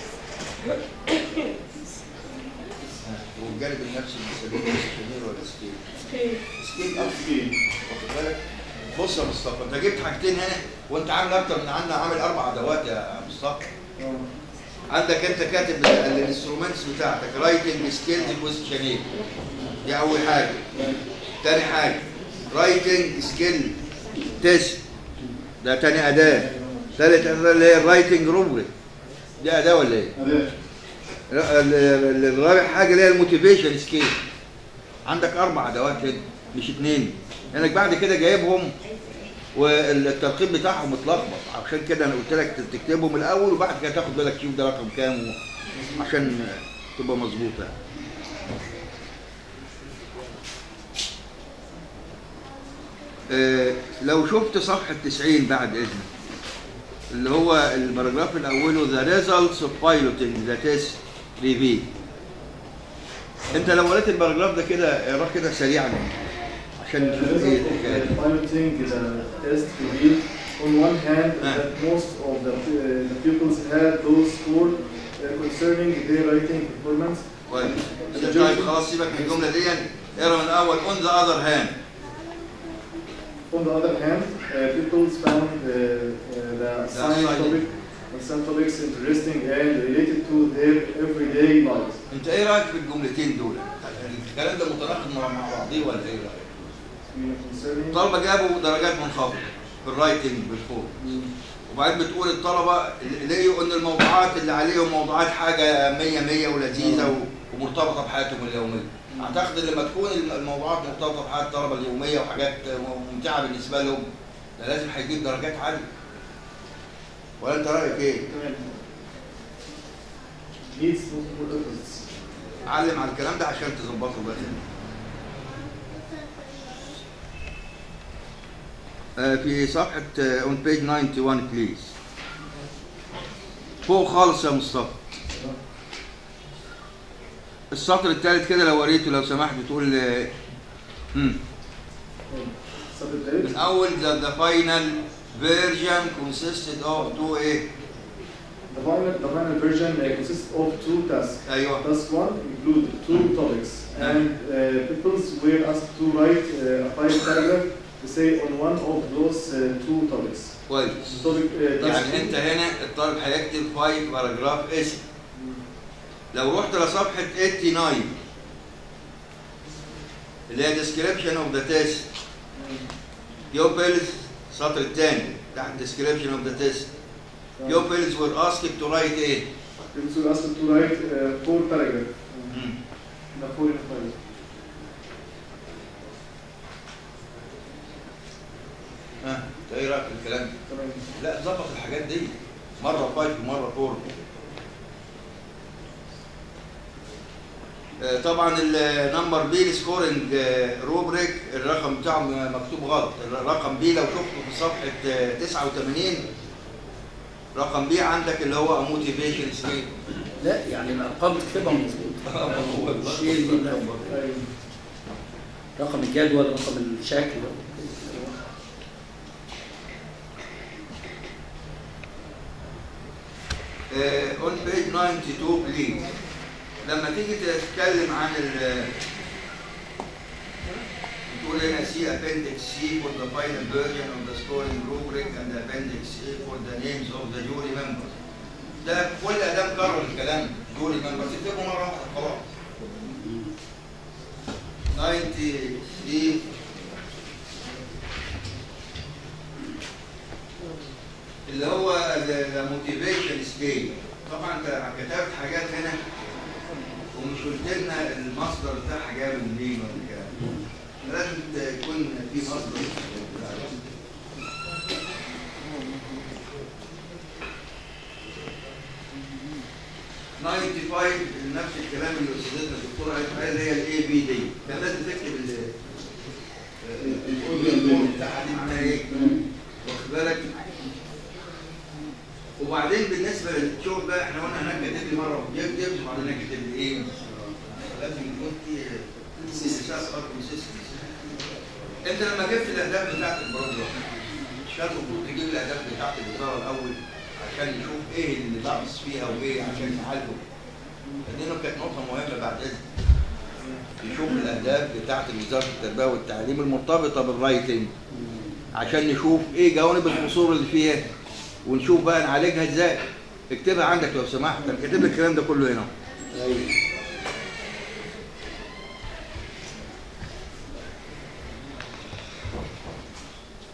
C: والجانب النفسي بنسميه كويستشنير ولا سكيل
E: اوكي
C: سكيل اب
D: Okay.
C: واخد بالك بص يا مصطفى انت جبت حاجتين هنا وانت عامل اكتر من عندنا عامل اربع ادوات يا مصطفى
D: اه
C: عندك انت كاتب الانسترومنتس بتاعتك رايتنج سكيلز كويستشنير دي اول حاجه تاني حاجه رايتنج سكيل تيست ده تاني اداه ثالث اداه اللي هي الرايتنج روبريك دي اداه ولا ايه؟
D: أداة
C: لا، ال- ال- الرابع حاجه اللي هي الموتيفيشن سكيل عندك اربع ادوات هنا مش اثنين لانك بعد كده جايبهم والترقيم بتاعهم متلخبط عشان كده انا قلت لك تكتبهم الاول وبعد كده تاخد بالك شوف ده رقم كام و- عشان تبقى مظبوطه آه، لو شفت صفحه 90 بعد اذنك اللي هو الباراجراف الاوله the results of piloting the test review انت لو قريت الباراجراف ده كده اقراه كده سريعا عشان
D: The
C: نشوف
D: result
C: ايه
D: of
C: الحكايه
D: the piloting is a test revealed on one hand
C: Ah.
D: that most of the, uh, the pupils had those scored uh, concerning their writing performance.
C: كويس طيب خلاص سيبك من الجمله دي اقرا من الاول on the other hand
D: On the other hand, uh, pupils found uh, uh, the assigned
C: assigned.
D: topic assigned topics interesting and related to their everyday lives.
C: انت ايه رايك في الجملتين دول الكلام ده متناقض مع مع بعضيه ولا ايه رايك
D: Concerning
C: الطلبه جابوا درجات منخفضه في الرايتنج بالفور وبعدين بتقول الطلبه لقيوا ان الموضوعات اللي عليهم موضوعات حاجه 100 100 ولذيذه و- ومرتبطه بحياتهم اليوميه اعتقد لما تكون الموضوعات مرتبطه بحياه الطلبه اليوميه وحاجات ممتعه بالنسبه لهم ده لازم هيجيب درجات عاليه ولا انت رايك ايه؟
D: needs multiple efforts.
C: علم على الكلام ده عشان تظبطه بس آه، في صفحة اون بيج 91 بليز فوق خالص يا مصطفى السطر الثالث كده لو وريته لو سمحت بتقول آه، مم.
D: Subject
C: من
D: date.
C: اول the, the final version consisted of two ايه
D: The final, the final version uh, consists of two tasks.
C: ايوه
D: Task one include two topics, and uh, pupils were asked to write uh, a five paragraph essay on one of those uh, two topics.
C: كويس
D: The topic, uh, task
C: يعني انت هنا الطالب هيكتب فايف باراجراف اسم لو رحت لصفحة 89 اللي هي description of the test pupils السطر الثاني تحت description of the test pupils were asked to write ايه؟
D: Pupils were asked to write uh, four paragraph.
C: مم.
D: The four in five.
C: ها انت ايه رايك في الكلام ده؟
D: تمام.
C: لا ظبط الحاجات دي مره فايف ومره فور آه، طبعا النمبر بي السكورنج روبريك الرقم بتاعه مكتوب غلط الرقم بي لو شفته في صفحه آه، 89 رقم بي عندك اللي هو موتيفيشن سكيل
B: لا يعني الارقام بتكتبها مظبوط شيل ده
D: أيوة.
B: رقم الجدول رقم الشكل
C: اون بيج 92 بليز لما تيجي تتكلم عن ال تقول هنا سي appendix C for the final version of the scoring rubric and appendix A for the names of the jury members ده كل ادام كرر الكلام جوري members تكتبه مره واحده خلاص 93 اللي هو الموتيفيشن سكيل طبعا انت كتبت حاجات هنا ومش قلت لنا المصدر بتاعها جاي منين ولا كده لازم يكون في مصدر 95 نفس الكلام اللي استاذتنا الدكتوره قالت عليه اللي هي الاي بي دي كان لازم تكتب ال الاوديو بتاعها دي معناها ايه؟ واخد بالك؟ وبعدين بالنسبه للشغل ده احنا قلنا هناك كاتب لي مره اوبجيكتيف وبعدين هناك كاتب لي ايه؟ لازم يكون في اساس كونسيستنسي انت لما جبت الاهداف بتاعت البروجرام مش كان المفروض تجيب الاهداف بتاعت الوزاره الاول عشان نشوف ايه اللي ناقص فيها وايه عشان نعالجه لانه كانت نقطه مهمه بعد اذنك نشوف الاهداف بتاعت وزاره التربيه والتعليم المرتبطه بالرايتنج عشان نشوف ايه جوانب القصور اللي فيها ونشوف بقى نعالجها ازاي اكتبها عندك لو سمحت انا كاتب لك الكلام ده كله هنا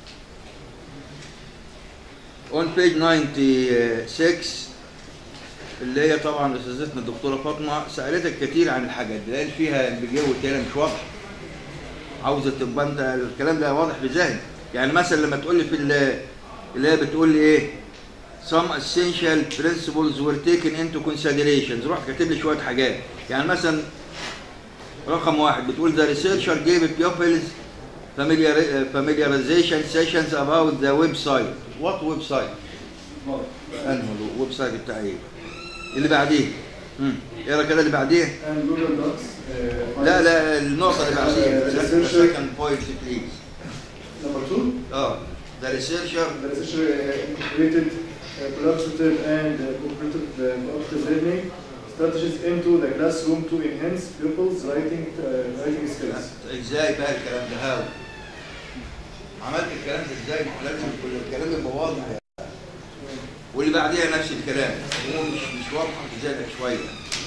C: On page 96 اللي هي طبعا استاذتنا الدكتوره فاطمه سالتك كتير عن الحاجات دي لان فيها الجو التاني مش واضح عاوزه تبقى انت الكلام ده واضح بذهن يعني مثلا لما تقول لي في ال- اللي هي بتقول لي ايه some essential principles were taken into consideration روح كاتب لي شويه حاجات يعني مثلا رقم واحد بتقول the researcher gave pupils familiar, familiarization sessions about the website what website انه الويب سايت بتاع ايه اللي بعديه امم اقرا كده اللي بعديه
D: and Google Docs uh,
C: لا لا النقطه اللي بعديه
D: Uh,
C: the
D: researcher-
C: second point please
D: number two
C: اه the researcher
D: the researcher uh, integrated uh, collaborative and uh, cooperative uh, cooperative learning strategies into the classroom to enhance pupils writing uh, writing skills
C: ازاي بقى الكلام ده هاو عملت الكلام ده ازاي لازم كل الكلام يبقى واضح واللي بعديها نفس الكلام هو مش مش واضحه زيادة شويه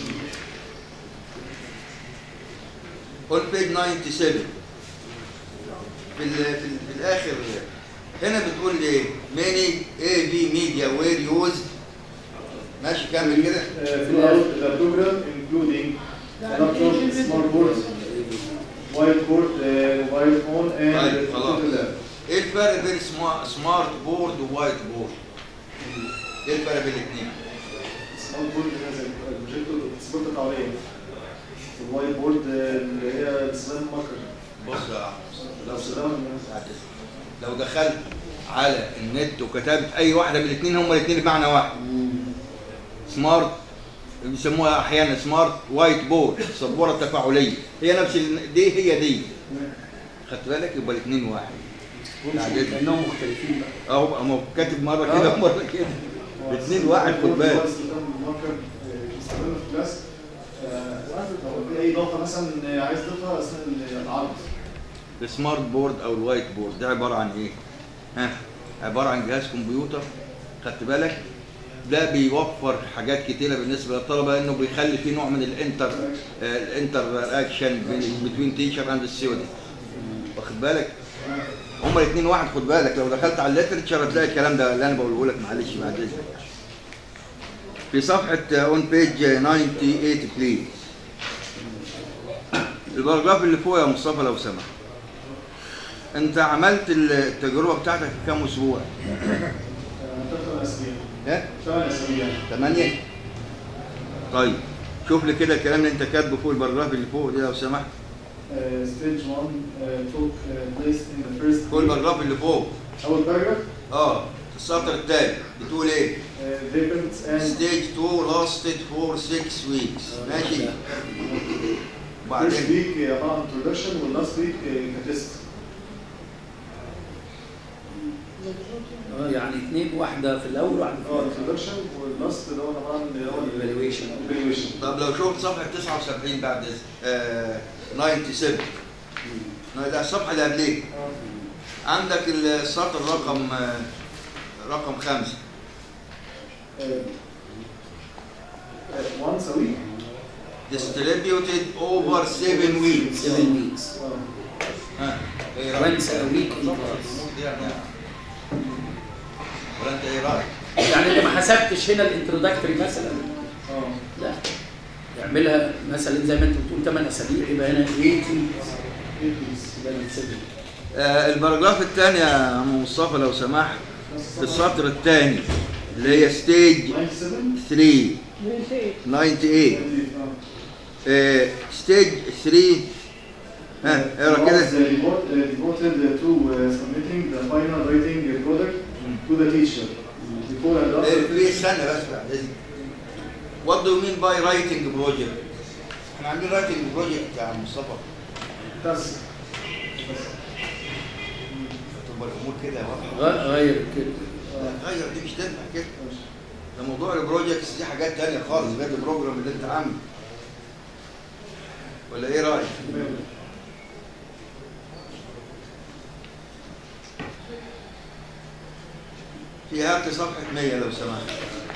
C: on page 97 في ال في, ال في الاخر هنا بتقول لي many AV media were used ماشي كمل كده
D: uh, throughout the program including laptop, smartboard, whiteboard, uh, mobile phone and
C: طيب خلاص
D: computer lab.
C: ايه الفرق بين سما- سمارت بورد ووايت بورد؟ ايه الفرق بين الاثنين؟
D: السمارت بورد هذا البروجيكتور سبورت التعليم الوايت بورد اللي هي استخدام ماركر
C: بص يا أحمد،
D: لو
C: لو
D: استخدام
C: لو دخلت على النت وكتبت اي واحده من الاثنين هما الاثنين بمعنى واحد سمارت بيسموها احيانا سمارت وايت بورد سبوره تفاعليه هي نفس ال- دي هي دي خدت بالك يبقى الاثنين واحد
B: لانهم مختلفين بقى
C: اهو بقى ما هو كاتب مره كده ومره كده الاثنين واحد خد بالك
D: استخدام ماركر بيستخدمه في كلاس آه، لو في اي اضافه مثلا عايز تضيفها اثناء العرض
C: السمارت بورد او الوايت بورد ده عباره عن ايه؟ ها عباره عن جهاز كمبيوتر خدت بالك؟ ده بيوفر حاجات كتيره بالنسبه للطلبه انه بيخلي في نوع من الانتر آه، الانتر اكشن بين تيشر اند ستودنت واخد بالك؟ هما الاثنين واحد خد بالك لو دخلت على الليترتشر هتلاقي الكلام ده اللي انا بقوله لك معلش بعد اذنك في صفحه اون بيج 98 بليز الباراجراف اللي فوق يا مصطفى لو سمحت انت عملت التجربه بتاعتك في كام اسبوع؟
D: ثمان اسابيع
C: ها؟
D: ثمان اسابيع
C: ثمانية؟ طيب شوف لي كده الكلام اللي انت كاتبه فوق الباراجراف اللي فوق ده لو سمحت
D: ستيج 1 took uh, place in the first
C: فوق الباراجراف اللي فوق
D: اول باراجراف
C: اه السطر الثاني بتقول ايه؟
D: uh, vapors and
C: ستيج 2 lasted for 6 weeks ماشي
D: first
C: وبعدين
D: week عباره عن introduction واللاست ويك كتست
B: اه يعني اثنين واحده في الاول وواحده في
D: اه
B: الاخر
D: introduction واللاست اللي هو عباره عن اللي هو
B: الايفالويشن
D: evaluation
C: طب لو شفت صفحه 79 بعد إذن- آه 97 ده الصفحه اللي قبليه
D: آه.
C: عندك السطر رقم آه، رقم خمسة
D: Uh, uh, once a week.
C: distributed over 7 weeks
B: 7 ويكس
D: Uh,
C: ها ايه رايك؟
B: once a week in class
C: يعني ولا انت ايه رايك؟
B: يعني انت ما حسبتش هنا الانترودكتوري مثلا
D: uh,
B: لا اعملها مثلا زي ما انت بتقول 8 اسابيع يبقى هنا 8 ويكس
D: eight weeks.
B: يبقى من 7
C: آه الباراجراف الثاني يا عم مصطفى لو سمحت في السطر الثاني اللي هي ستيج
D: 97.
C: 3
F: 98
C: 98 ستيج 3 ها اقرا
D: Was,
C: كده
D: uh, devote- uh, devoted to uh, submitting the final writing product to the teacher before and
C: إيه،
D: after.
C: في استنى بس بعد اذنك What do you mean by writing project؟ احنا عاملين writing project يا عم مصطفى
D: Task.
C: تبقى الامور كده واضحه
B: غير كده
C: لا، غير دي مش تنفع كده ده موضوع البروجكتس دي حاجات تانية خالص غير البروجرام اللي انت عامله ولا ايه رايك؟ في هات صفحة 100 لو سمحت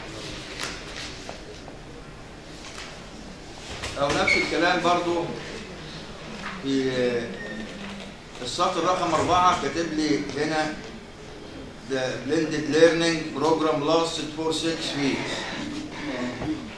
C: أو نفس الكلام برضو في السطر رقم أربعة كاتب لي هنا The blended learning program lasted for six weeks.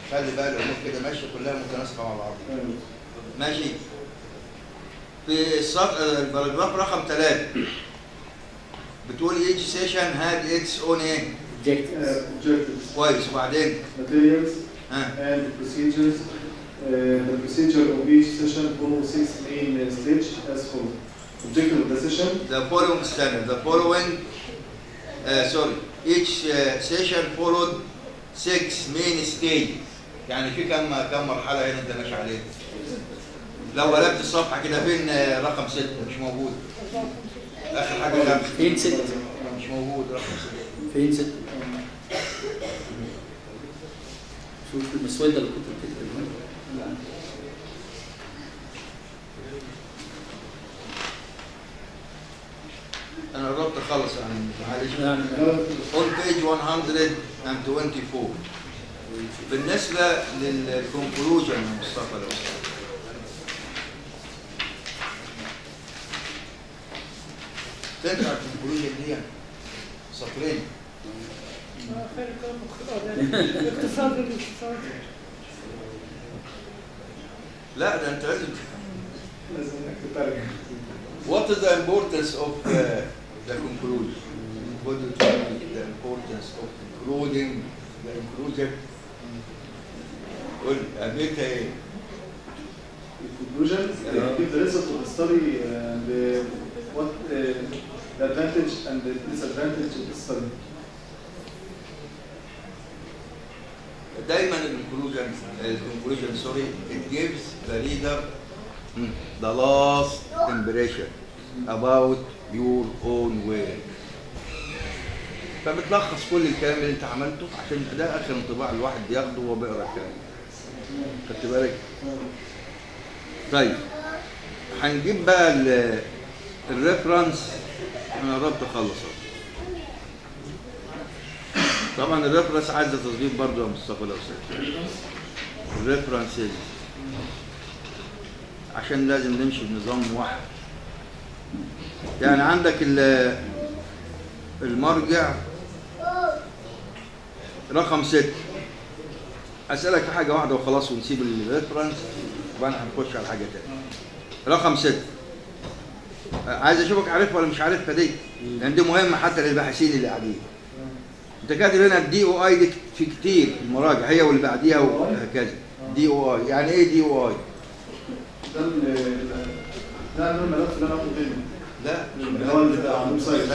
C: خلي بقى الامور كده ماشيه كلها متناسقه مع بعض ماشي في السطر الباراجراف رقم ثلاثة بتقول each session had its own ايه
B: objectives
D: objectives
C: كويس وبعدين
D: materials
C: ها
D: and procedures. Uh, the procedure of each session follows six main uh, stages as follows. Objective of the session,
C: the following standard the following uh, sorry each uh, session followed six main stages يعني في كم كم مرحله هنا انت ماشي عليها لو قلبت الصفحه كده فين آه، رقم ستة مش موجود اخر حاجه خمسه
B: فين ستة؟
C: مش موجود رقم ستة
B: فين ستة؟ شوف المسودة اللي كنت بتكتبها
C: انا قربت اخلص يعني معلش
B: يعني
C: on page 124 بالنسبة للكونكلوجن يا مصطفى لو سمحت. تنفع الكونكلوجن دي يعني سطرين
E: آه، خير كلام اقتصاد اقتصاد الاقتصاد
C: لا ده انت لازم
D: لازم انك تترجم.
C: What is the importance of uh, the conclusion? What is the importance of concluding the conclusion? قول أهميتها إيه؟
D: The conclusion, uh, give the result of the study and uh, what uh, the advantage and the disadvantage of the study.
C: دايما الكونكلوجن الكونكلوجن سوري it gives the reader hmm, the last impression about your own work فبتلخص كل الكلام اللي انت عملته عشان ده اخر انطباع الواحد بياخده وهو بيقرا الكلام خدت بالك طيب هنجيب بقى ال- الريفرنس انا قربت اخلص اهو طبعا الريفرنس عايزه تظبيط برضه يا مصطفى لو سمحت الريفرنسز عشان لازم نمشي بنظام واحد يعني عندك ال- المرجع رقم ستة أسألك في حاجة واحدة وخلاص ونسيب الريفرنس وبعدين هنخش على حاجة تانية رقم ستة عايز أشوفك عارفها ولا مش عارفها دي لأن دي مهمة حتى للباحثين اللي قاعدين انت كاتب هنا الدي او اي دي في كتير في المراجع هي واللي بعديها وهكذا دي او اي يعني ايه دي او اي
D: ده ال- ال- ده الملف اللي انا هاخده منه.
C: لا
D: اللي هو اللي بتاع الويب سايت.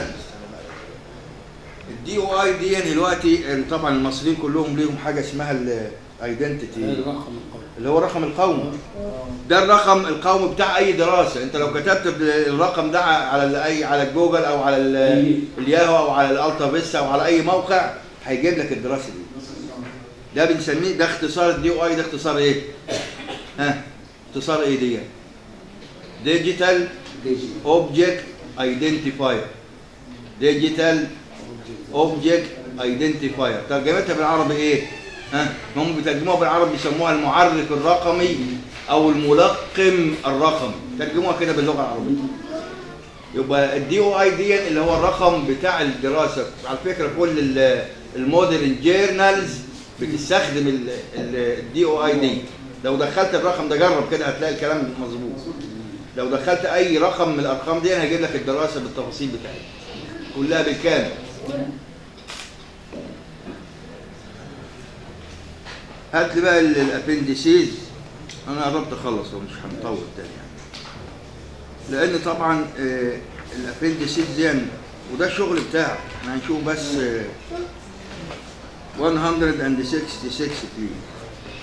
C: الدي او اي دي دلوقتي طبعا المصريين كلهم ليهم حاجه اسمها الايدنتيتي
B: الرقم القومي
C: اللي هو الرقم القومي ده الرقم القومي بتاع اي دراسه انت لو كتبت الرقم ده على اي على جوجل او على ال- الياهو او على الالتا فيستا او على اي موقع هيجيب لك الدراسه دي ده بنسميه ده اختصار الدي او اي ده اختصار ايه؟ ها اختصار ايه دي؟ ديجيتال اوبجكت ايدنتيفاير ديجيتال اوبجكت ايدنتيفاير ترجمتها بالعربي ايه؟ ها هم بيترجموها بالعربي بيسموها المعرف الرقمي او الملقم الرقمي ترجموها كده باللغه العربيه يبقى الدي او اي دي اللي هو الرقم بتاع الدراسه على فكره كل ال- المودرن جيرنالز بتستخدم الدي او اي دي لو دخلت الرقم ده جرب كده هتلاقي الكلام مظبوط لو دخلت اي رقم من الارقام دي هيجيب لك الدراسه بالتفاصيل بتاعتها كلها بالكامل هات لي بقى الابندسيز انا قربت اخلص ومش هنطول تاني يعني لان طبعا آه، الابندسيز دي وده الشغل بتاعك احنا هنشوف بس آه، 166 please.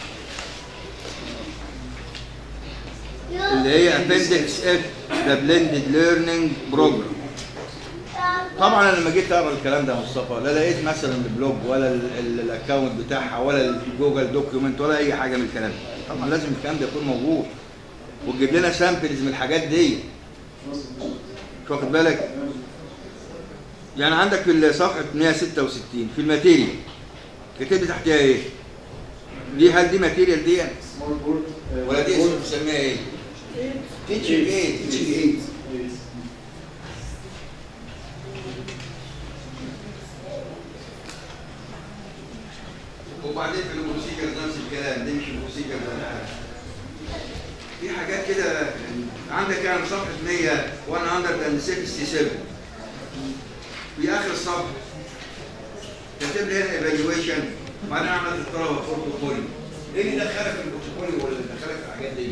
C: اللي هي appendix F the blended learning program طبعا انا لما جيت اقرا الكلام ده يا مصطفى لا لقيت مثلا البلوج ولا ال- ال- الاكونت بتاعها ولا الجوجل دوكيومنت ولا اي حاجه من الكلام ده طبعا لازم الكلام ده يكون موجود وتجيب لنا سامبلز من الحاجات دي مش واخد بالك يعني عندك في صفحه 166 في الماتيريال كاتب لي تحتها ايه دي هل دي ماتيريال دي
D: سمارت بورد
C: ولا دي اسم بنسميها ايه تيتشنج ايه تيتشنج ايه وبعدين في البروسيجر نفس الكلام نمشي البروسيجر ده في حاجات كده عندك يعني صفحه 100 167 في اخر الصفحه كاتب لي هنا ايفالويشن وبعدين عملت الطلبه بورتفوليو ايه اللي دخلك في البورتفوليو ولا اللي دخلك في الحاجات دي؟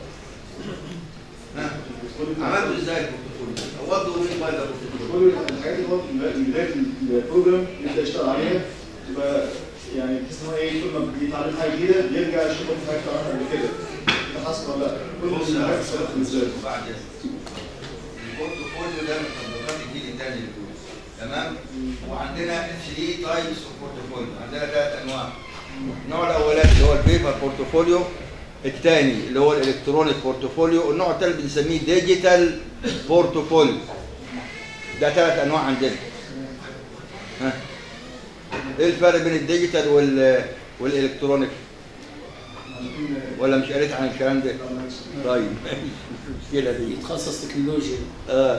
C: ها؟ عملته ازاي البورتفوليو؟ وضوا مين بقى ده البورتفوليو؟
D: كل الحاجات اللي هو من بدايه البروجرام يبدا يشتغل عليها تبقى يعني تحس ان هو ايه كل ما بيتعلم حاجه جديده بيرجع يشوف حاجه اتعملت قبل كده ده حصل ولا لا
C: بص
D: كل
C: يا
D: الحاجات بتشتغل ازاي
C: بعد البورتفوليو ده من تطبيقات الجيل الثاني للفلوس تمام وعندنا 3 تايبس اوف بورتفوليو عندنا ثلاث انواع النوع الاولاني اللي هو البيبر بورتفوليو الثاني اللي هو الالكترونيك بورتفوليو النوع الثالث بنسميه ديجيتال بورتفوليو ده ثلاث انواع عندنا ها ايه الفرق بين الديجيتال وال والالكترونيك ولا مش قريت عن الكلام ده طيب المشكله دي
B: يتخصص تكنولوجيا
C: آه.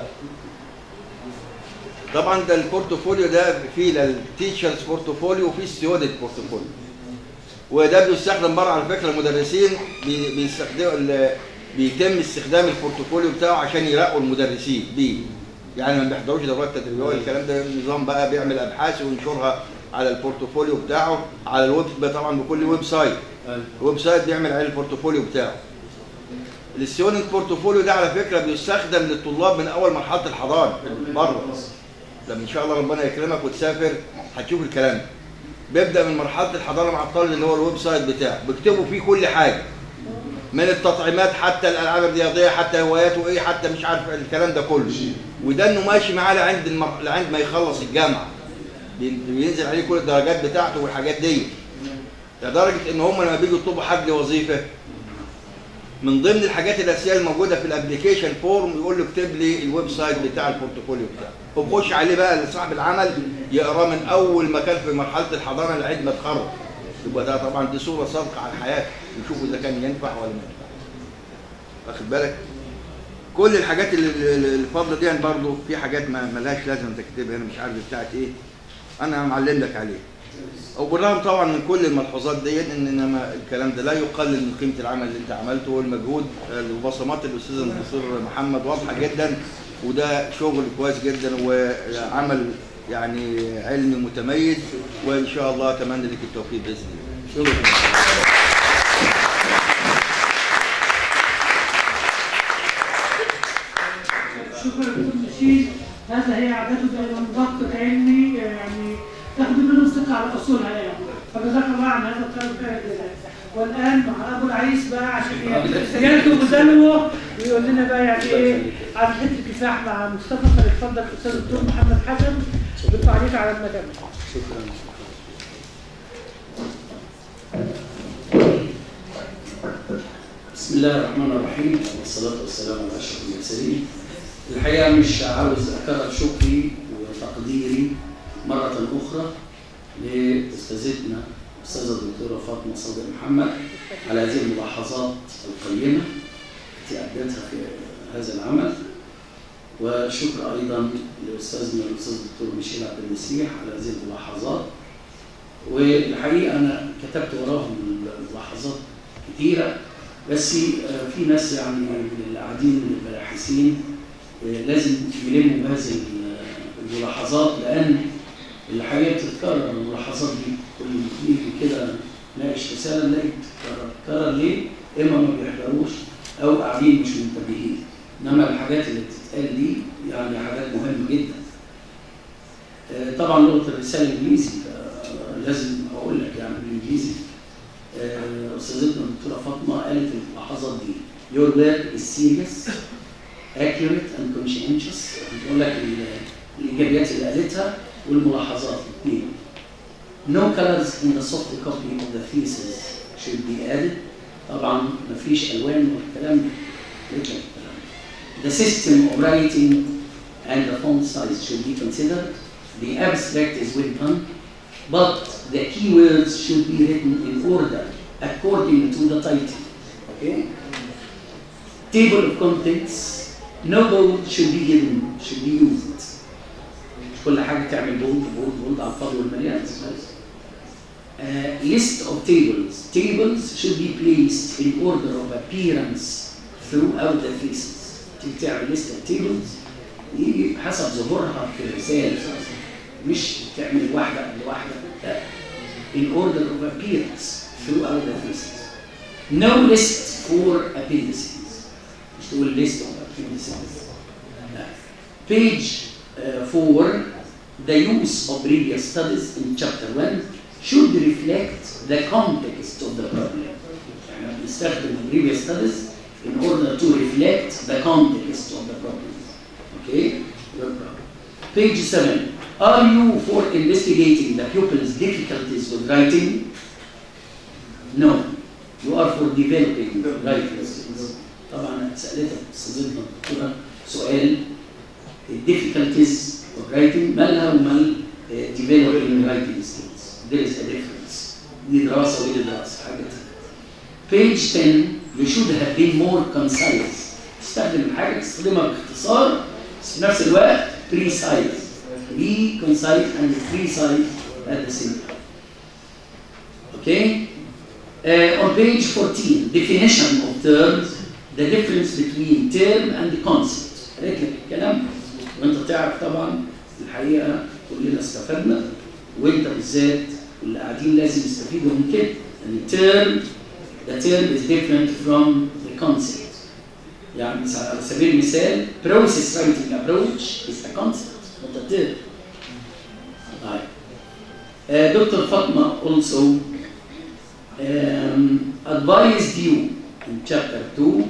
C: طبعا ده البورتفوليو ده فيه التيشرز بورتفوليو وفيه ستيودنت بورتفوليو وده بيستخدم بره على فكره المدرسين بي- بيستخدموا ال- بيتم استخدام البورتفوليو بتاعه عشان يرقوا المدرسين بيه يعني ما بيحضروش دورات تدريبيه ولا الكلام ده النظام بقى بيعمل ابحاث وينشرها على البورتفوليو بتاعه على الويب طبعا بكل ويب سايت الويب سايت بيعمل عليه البورتفوليو بتاعه الستودنت بورتفوليو ده على فكره بيستخدم للطلاب من اول مرحله الحضانه بره لما ان شاء الله ربنا يكرمك وتسافر هتشوف الكلام ده بيبدا من مرحله الحضانه مع الطالب اللي هو الويب سايت بتاعه بيكتبوا فيه كل حاجه من التطعيمات حتى الالعاب الرياضيه حتى هواياته ايه حتى مش عارف الكلام ده كله وده انه ماشي معاه لعند المر... لعند ما يخلص الجامعه بين- بينزل عليه كل الدرجات بتاعته والحاجات دي لدرجه ان هم لما بيجوا يطلبوا حد وظيفه من ضمن الحاجات الاساسيه الموجوده في الابلكيشن فورم يقول له اكتب لي الويب سايت بتاع البورتفوليو بتاعك وبخش عليه بقى لصاحب العمل يقراه من اول ما كان في مرحله الحضانه لعند ما اتخرج يبقى ده طبعا دي صوره سابقه على الحياه نشوف اذا كان ينفع ولا ما ينفعش واخد بالك كل الحاجات اللي اللي- اللي فاضله دي برضه في حاجات ما ملهاش لازم تكتبها انا مش عارف بتاعت ايه انا معلم لك عليه وبالرغم طبعا من كل الملحوظات ديت ان انما الكلام ده لا يقلل من قيمه العمل اللي انت عملته والمجهود وبصمات الاستاذ الدكتور محمد واضحه جدا وده شغل كويس جدا وعمل يعني علمي متميز وان شاء الله اتمنى لك التوفيق باذن الله شكرا
A: شكرا دكتور مشيد هذا هي عادته دائما ضغط علمي يعني تاخذ منه ثقه على اصولها يعني فجزاك الله عن هذا الطلب الخير جدا والان مع ابو العريس بقى عشان يلقوا بدلوه ويقول لنا بقى يعني ايه عن حته الكفاح مع مصطفى فليتفضل الاستاذ الدكتور محمد حسن بالتعليق على المدام
B: شكرا بسم الله الرحمن الرحيم والصلاة والسلام على أشرف المرسلين الحقيقة مش عاوز أكرر شكري وتقديري مرة أخرى لأستاذتنا الأستاذة الدكتورة فاطمة صادق محمد على هذه الملاحظات القيمة التي أبدتها في هذا العمل وشكر أيضا لأستاذنا الأستاذ الدكتور ميشيل عبد المسيح على هذه الملاحظات والحقيقة أنا كتبت وراهم ملاحظات كثيرة بس آه، في ناس يعني من اللي قاعدين من الباحثين آه، لازم يلموا بهذه ال- الملاحظات لأن الحقيقة بتتكرر الملاحظات دي كل ما نيجي كده ناقش رسالة نلاقي بتتكرر بتتكرر ليه؟ إما ما بيحضروش أو قاعدين مش منتبهين إنما الحاجات اللي بتتقال دي يعني حاجات مهمة جدا آه، طبعا لغة الرسالة إنجليزي لازم أقول لك يعني بالإنجليزي آه، استاذتنا الدكتوره فاطمه قالت الملاحظات دي your work is serious accurate and conscientious بتقول لك ال- الايجابيات اللي قالتها والملاحظات الاثنين no colors in the soft copy of the thesis should be added طبعا مفيش الوان والكلام ده قلت لك الكلام ده. the system of writing and the font size should be considered the abstract is well done but the keywords should be written in order according to the title. Okay? Table of contents, no bold should be given, should be used. مش كل حاجة تعمل بولد بولد بولد على الفاضي والمليان بس. uh, list of tables. Tables should be placed in order of appearance throughout the faces. تيجي تعمل list of tables يجي حسب ظهورها في الرسالة مش تعمل واحدة قبل واحدة لا in order of appearance throughout the faces. No list for appendices. مش تقول list of appendices. لا. Page uh, 4 the use of previous studies in chapter 1 should reflect the context of the problem. يعني بنستخدم previous studies in order to reflect the context of the problem. Okay? Your problem. Page 7. Are you for investigating the pupil's difficulties with writing? No. You are for developing writing skills. طبعا سألتك استاذتنا الدكتورة سؤال difficulties of writing مالها ومال uh, developing writing skills. There is a difference. دي دراسة ودي دراسة حاجة تانية. Page 10 you should have been more concise. تستخدم حاجة تستخدمها باختصار بس في نفس الوقت precise. Be concise and precise at the same time. Okay? Uh, on page 14, definition of terms, the difference between term and concept. قالت لك الكلام وانت تعرف طبعا الحقيقه كلنا استفدنا وانت بالذات واللي قاعدين لازم يستفيدوا من كده ان term the term is different from the concept. يعني على سبيل المثال process writing approach is a concept not a term. Right. Uh, Dr. Fatma also um, advised you in chapter 2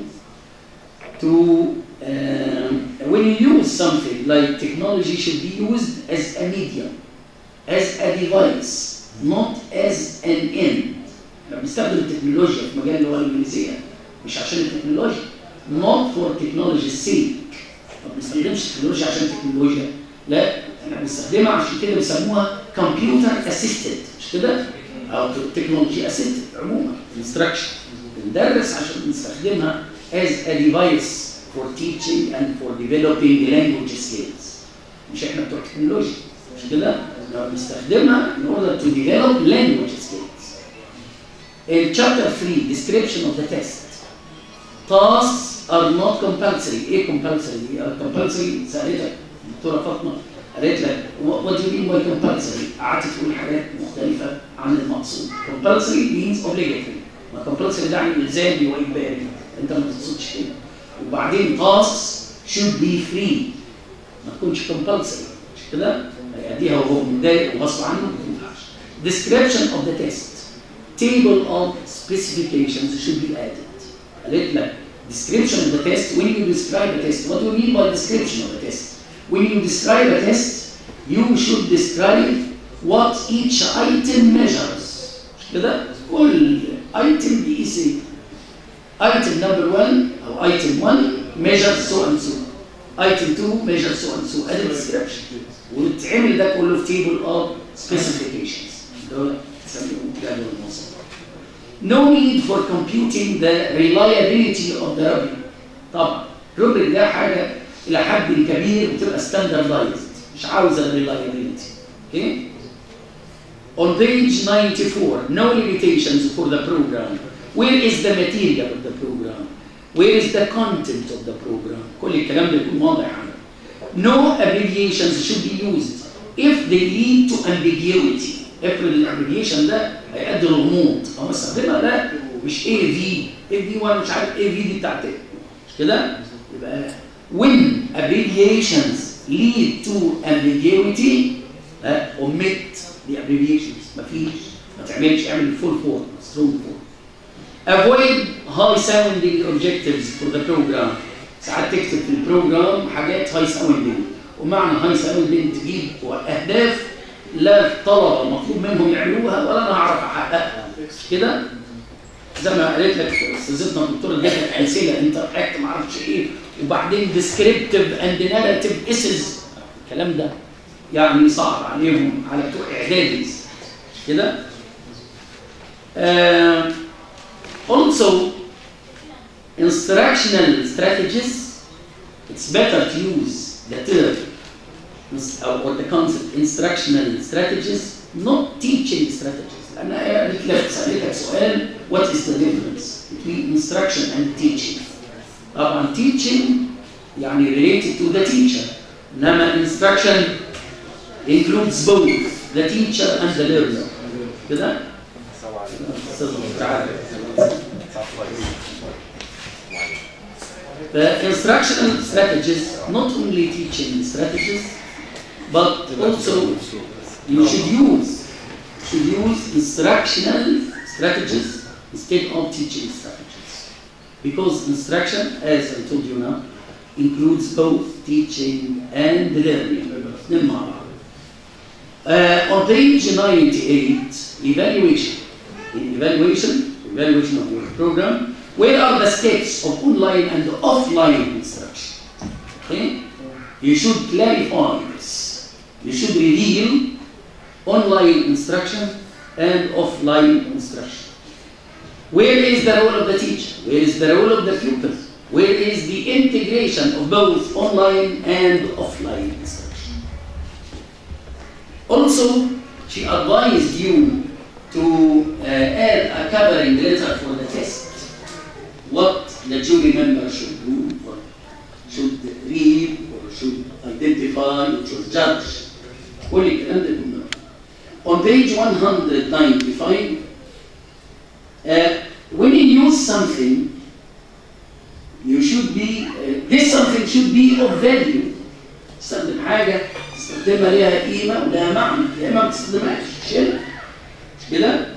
B: to um, when you use something like technology should be used as a medium as a device not as an end احنا بنستخدم التكنولوجيا في مجال اللغه الانجليزيه مش عشان التكنولوجيا not for technology's sake ما بنستخدمش التكنولوجيا عشان التكنولوجيا لا احنا بنستخدمها عشان كده بيسموها كمبيوتر اسيستد مش كده او تكنولوجي اسيستد عموما انستراكشن بندرس عشان نستخدمها as a device for teaching and for developing language skills مش احنا بتوع التكنولوجيا مش كده احنا بنستخدمها in order to develop language skills in chapter 3 description of the test tasks are not compulsory ايه compulsory دي compulsory سالتك الدكتوره فاطمه قالت لك what do you mean by compulsory قعدت تقول حاجات مختلفه عن المقصود compulsory means obligatory ما compulsory ده يعني الزامي واجباري انت ما تقصدش كده وبعدين tasks should be free ما تكونش compulsory مش كده هيأديها وهو متضايق وغصب عنه ما تنفعش description of the test table of specifications should be added قالت لك description of the test when you describe a test what do you mean by description of the test when you describe a test you should describe what each item measures مش كده كل item بيقيس ايه item number 1 او item 1 measures so and so item 2 measures so and so ادي description ويتعمل ده كله في table of specifications ده تسميه جدول المواصفات no need for computing the reliability of the rubric طبعا rubric ده حاجه الى حد كبير بتبقى standardized مش عاوزه reliability okay on page 94 no limitations for the program where is the material of the program where is the content of the program كل الكلام ده يكون واضح عندك no abbreviations should be used if they lead to ambiguity افرض الابليكيشن ده هيؤدي لغموض او استخدمها ده مش اي في اي في وانا مش عارف اي في دي بتاعت ايه مش كده يبقى when abbreviations lead to ambiguity ها omit the abbreviations مفيش ما تعملش اعمل full form strong form avoid high sounding objectives for the program ساعات تكتب في البروجرام حاجات هاي sounding ومعنى هاي sounding تجيب اهداف لا الطلبه مطلوب منهم يعملوها ولا انا هعرف احققها كده زي ما قالت لك استاذتنا الدكتوره اديت لك امثله انت اكت ما اعرفش ايه وبعدين ديسكريبتيف اند ناراتيف اسز الكلام ده يعني صعب عليهم على بتوع اعدادي كده uh, also instructional strategies it's better to use the term or the concept instructional strategies not teaching strategies انا قلت لك سالتك سؤال what is the difference between instruction and teaching طبعا teaching يعني related to the teacher انما instruction includes both the teacher and the learner كده أستاذ تعالى. The instructional strategies, not only teaching strategies, but also you should use should use instructional strategies instead of teaching strategies. Because instruction, as I told you now, includes both teaching and learning. الاثنين مع بعض. Uh, on page 98, evaluation. In evaluation, evaluation of your program, where are the steps of online and offline instruction? Okay? You should clarify this. You should reveal online instruction and offline instruction. Where is the role of the teacher? Where is the role of the pupil? Where is the integration of both online and offline instruction? Also, she advised you to uh, add a covering letter for the test. What the jury member should do, or should read, or should identify, or should judge. كل الكلام ده كله. On page 195, uh, when you use something, you should be, uh, this something should be of value. تستخدم حاجة تستخدمها ليها قيمة ولها معنى، يا إما ما تستخدمهاش، شيلها. مش كده؟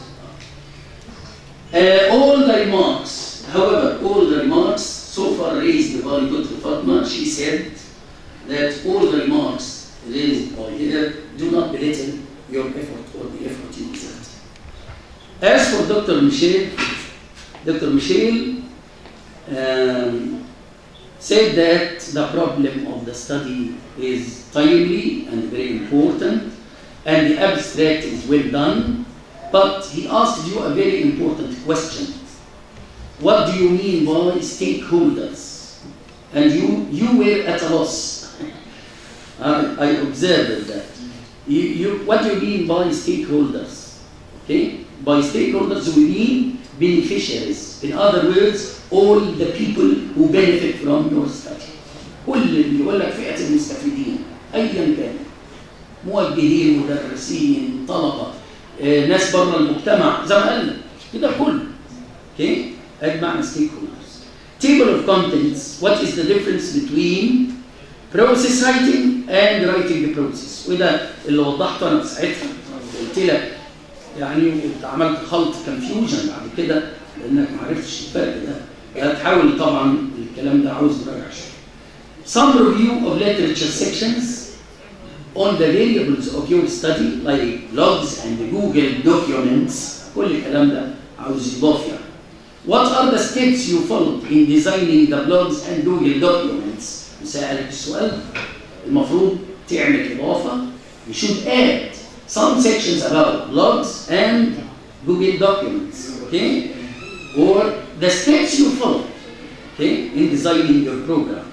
B: Uh, all the remarks, however, all the remarks so far raised by Dr. Fatma, she said that all the remarks raised by her do not belittle your effort or the effort you exert. As for Dr. Michel, Dr. Michel um, said that the problem of the study is timely and very important, and the abstract is well done, but he asked you a very important question. What do you mean by stakeholders? And you, you were at a loss. I, I observed that. You, you, what do you mean by stakeholders? Okay? By stakeholders, we mean beneficiaries. In other words, all the people who benefit from your study. كل اللي يقول لك فئة المستفيدين أيا كان موجهين مدرسين طلبة آه، ناس بره المجتمع زي ما قلنا كده كله اوكي ادي معنى ستيك هولدرز table of contents what is the difference between process writing and writing the process وده اللي وضحته انا في ساعتها قلت لك يعني انت عملت خلط كونفيوجن بعد كده لانك ما عرفتش الفرق ده هتحاول طبعا الكلام ده عاوز مراجعه شويه some review of literature sections on the variables of your study like logs and Google documents كل الكلام ده عاوز يضاف يعني What are the steps you followed in designing the blogs and Google documents؟ مسألك السؤال المفروض تعمل إضافة you should add some sections about blogs and Google documents okay or the steps you follow okay in designing your program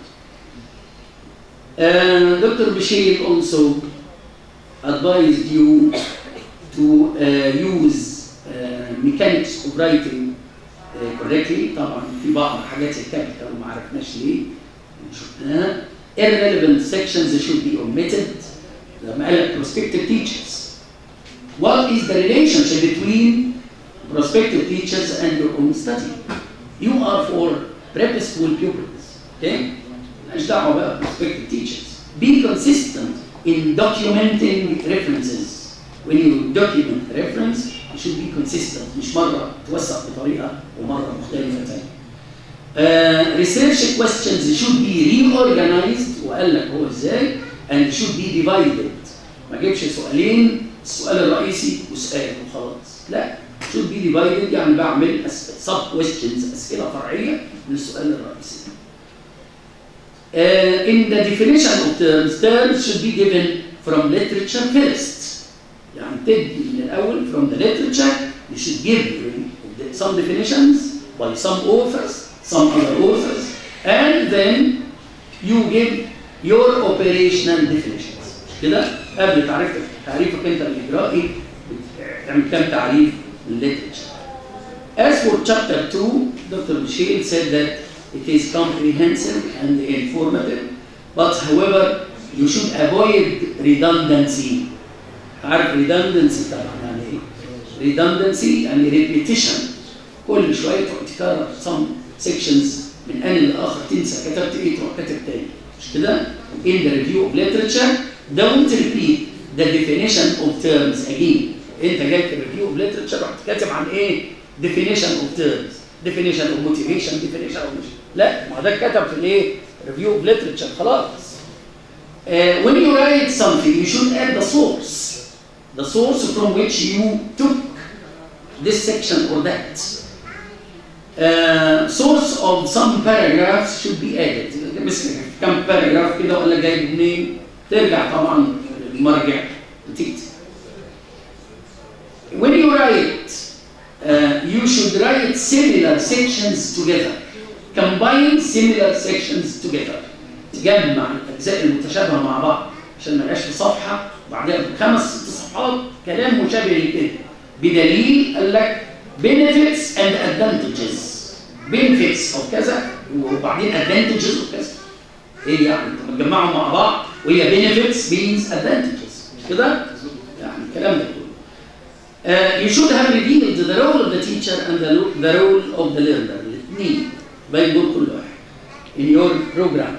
B: uh, Dr. Bashir also advised you to uh, use uh, mechanics of writing uh, correctly طبعا في بعض الحاجات الكابيتال ما عرفناش ليه شفناها irrelevant sections should be omitted لما قال لك prospective teachers what is the relationship between prospective teachers and your own study you are for prep school pupils okay مالناش دعوه بقى prospective teachers be consistent in documenting references when you document a reference you should be consistent مش مره توثق بطريقه ومره مختلفه ثانيه Uh, research questions should be reorganized وقال لك هو ازاي and should be divided ما اجيبش سؤالين السؤال الرئيسي وسؤال وخلاص لا should be divided يعني بعمل sub questions اسئله فرعيه للسؤال الرئيسي Uh, in the definition of terms, terms should be given from literature first. يعني تبدي من الأول from the literature, you should give some definitions by some authors, some other authors, and then you give your operational definitions. كده قبل تعريفك تعريفك انت الإجرائي تعمل كام تعريف للليترشر As for chapter 2, Dr. Michel said that it is comprehensive and informative, but however, you should avoid redundancy. عارف redundancy طبعا يعني ايه؟ redundancy يعني repetition. كل شوية تروح تكرر some sections من آن لآخر تنسى كتبت ايه تروح كاتب تاني. مش كده؟ In the review of literature, don't repeat the definition of terms again. انت جاي في الريفيو اوف literature رحت كاتب عن ايه؟ definition of terms definition of motivation definition of مش لا ما ده اتكتب في الايه review of literature خلاص uh, when you write something you should add the source the source from which you took this section or that uh, source of some paragraphs should be added بس كم paragraph كده ولا جايب منين ترجع طبعا للمرجع وتكتب when you write uh, you should write similar sections together. Combine similar sections together. تجمع الأجزاء المتشابهة مع بعض عشان ما يبقاش في صفحة وبعدها خمس ست صفحات كلام مشابه لكده. بدليل قال لك benefits and advantages. benefits of كذا وبعدين advantages of كذا. ايه يعني انت بتجمعهم مع بعض وهي benefits means advantages مش كده؟ يعني الكلام ده كله. Uh, you should have revealed the role of the teacher and the, lo- the role of the learner الاثنين بين دول كل واحد in your program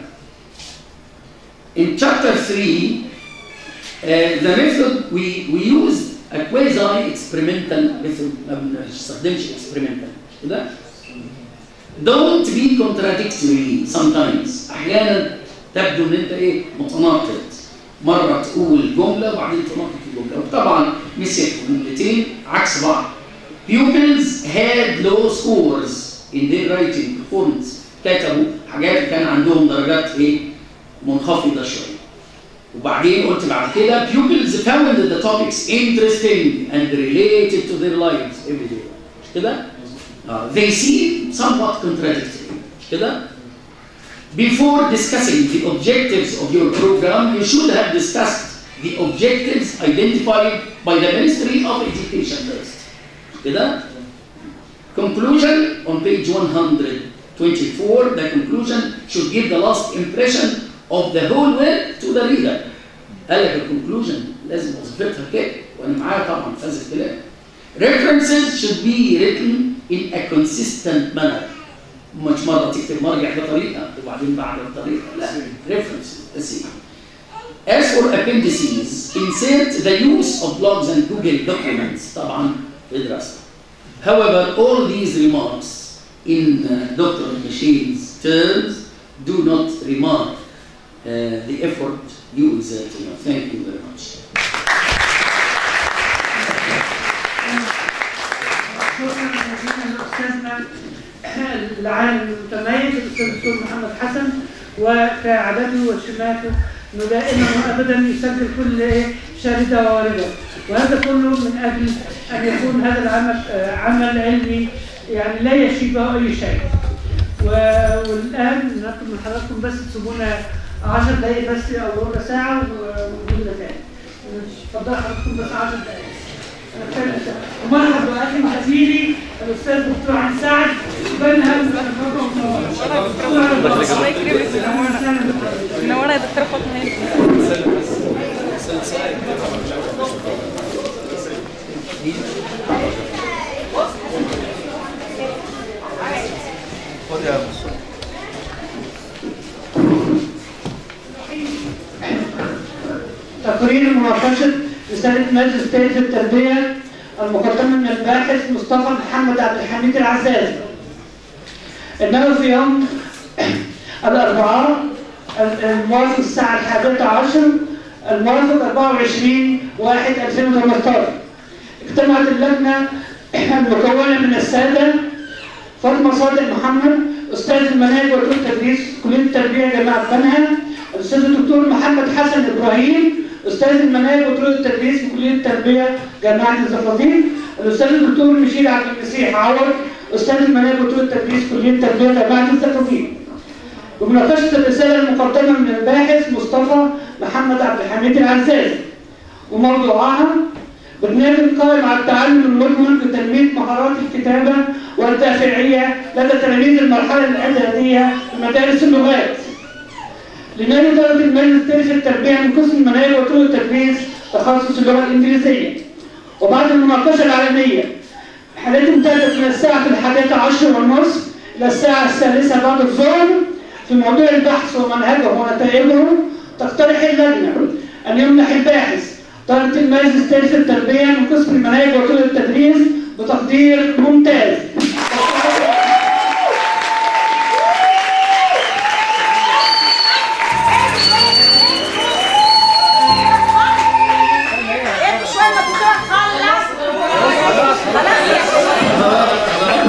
B: in chapter 3 uh, the method we, we used a quasi experimental method ما بنستخدمش experimental كده don't be contradictory sometimes احيانا تبدو ان انت ايه متناقض مره تقول جمله وبعدين تناقض الجمله وطبعا مسك جملتين عكس بعض pupils had low scores in their writing performance كتبوا حاجات كان عندهم درجات ايه منخفضه شويه وبعدين قلت بعد كده pupils found the topics interesting and related to their lives every day مش كده؟ uh, they seem somewhat contradictory مش كده؟ Before discussing the objectives of your program, you should have discussed the objectives identified by the Ministry of Education first. كده؟ Conclusion on page 124, the conclusion should give the last impression of the whole work to the reader. قال لك الكونكلوجن لازم وظيفتها كده وانا معايا طبعا في هذا الكلام. References should be written in a consistent manner. مش مره تكتب مرجع بطريقه وبعدين بعد الطريقه لا references بس As for appendices, insert the use of blogs and Google documents طبعا في دراسة. However, all these remarks in uh, Dr. Michel's terms do not remark uh, the effort you exert. You know. Thank you very much.
A: شكرا جزيلا لاستاذنا العالم المتميز الاستاذ الدكتور محمد حسن وكعادته وسماته انه دائما وابدا يسجل كل إيه شارده ووارده وهذا كله من اجل ان يكون هذا العمل آه، عمل علمي يعني لا يشيبه اي شيء و- والان نطلب من حضراتكم بس تسيبونا 10 دقائق بس او ربع ساعه ونقول تاني اتفضل حضراتكم بس 10 دقائق ومرحبا اخي وحبيبي الاستاذ دكتور عن سعد بنها
G: الله يكرمك منورة يا دكتورة فاطمة هاني
C: خد يا مصر
A: تقرير مناقشة رسالة مجلس تاريخ التربية المقدمة من الباحث مصطفى محمد عبد الحميد العزازي. إنه في يوم الأربعاء الموافق الساعة الحادية عشر الموافق 24 1 2015 اجتمعت اللجنة المكونة من السادة فاطمة صادق محمد أستاذ المناهج وكلية التدريس كلية التربية جامعة بنها الأستاذ الدكتور محمد حسن إبراهيم أستاذ المناهج وكلية التدريس بكلية التربية جامعة الزقازيق الأستاذ الدكتور مشير عبد المسيح عوض أستاذ المناهج وكلية التدريس كلية التربية جامعة الزقازيق ومناقشة الرسالة المقدمة من الباحث مصطفى محمد عبد الحميد العزازي وموضوعها برنامج قائم على التعلم المضمن بتنمية مهارات الكتابة والتفاعلية لدى تلاميذ المرحلة الإعدادية في مدارس اللغات. لنادي درجة المجلس الثالث التربية من قسم المناهج وطرق التدريس تخصص اللغة الإنجليزية. وبعد المناقشة العلمية الحالات انتهت من الساعة الحادية عشر والنصف إلى الساعة الثالثة بعد الظهر في موضوع البحث ومنهجه ونتائجه تقترح اللجنة أن يمنح الباحث درجة المجلس الثالث التربية من قسم المناهج وطرق التدريس بتقدير ممتاز.
H: شوية ما تقدر تخلص خلاص يا شيخ.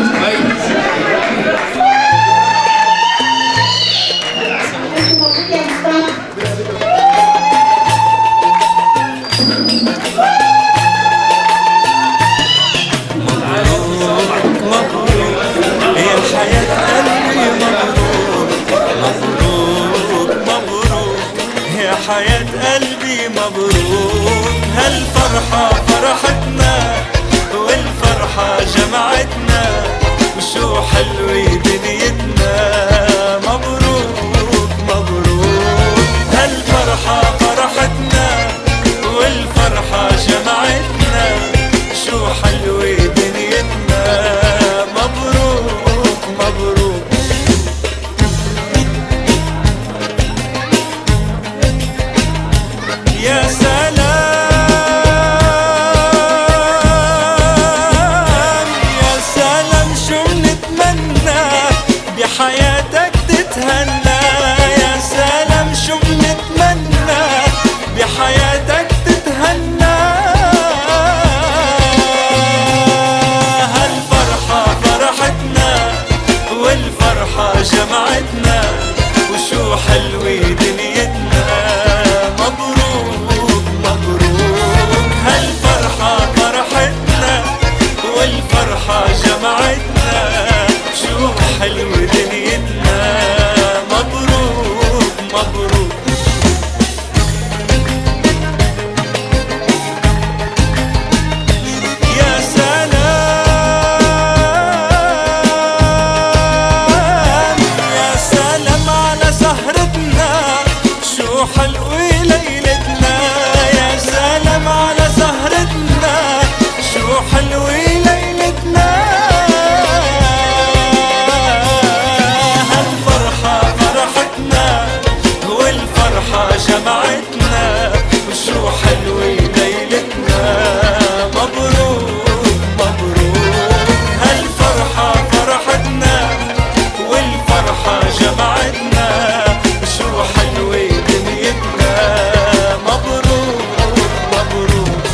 I: يا حياة قلبي مبروك مبروك مبروك يا حياة قلبي مبروك هالفرحة فرحتنا والفرحة جمعتنا وشو حلوة دنيتنا مبروك مبروك هالفرحة فرحتنا والفرحة جمعتنا شو حلوة دنيتنا مبروك مبروك يا سلام يا سلام شو بنتمنى بحياتك تتهنى يا سلام شو بنتمنى بحياتك تتهنى هالفرحة فرحتنا والفرحة جمعتنا وشو حلوة دنيتنا مبروك مبروك هالفرحة فرحتنا والفرحة جمعتنا شو حلوة دنيتنا مبروك مبروك يا سلام يا سلام على سهرتنا شو حلوة ليلتنا يا سلام على سهرتنا شو حلوة ليلتنا هالفرحة فرحتنا والفرحة جمعتنا وشو حلوة ليلتنا مبروك مبروك هالفرحة فرحتنا والفرحة جمعتنا شو حلوة دنيتنا مبروك مبروك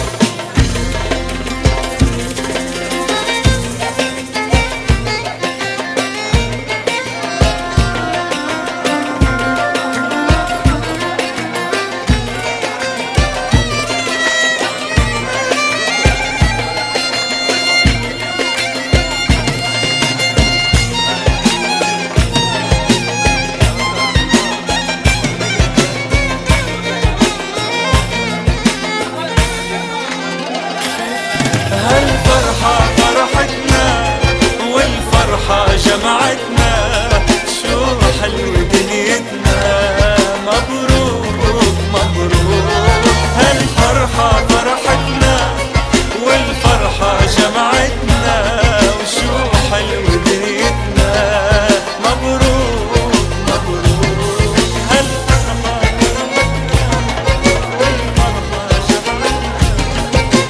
I: هالفرحة فرحتنا والفرحة جمعتنا شو حلوة دنيتنا مبروك مبروك هالفرحة فرحتنا والفرحة جمعتنا وشو حلوة دنيتنا مبروك مبروك هالفرحة فرحتنا والفرحة جمعتنا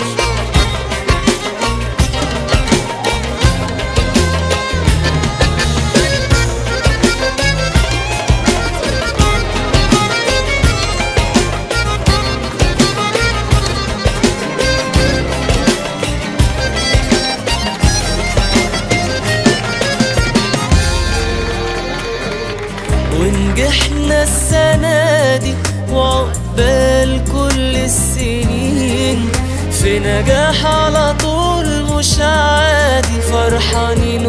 J: ونجحنا السنة دي وعقبال كل السنين في نجاح على طول مش عادي فرحانين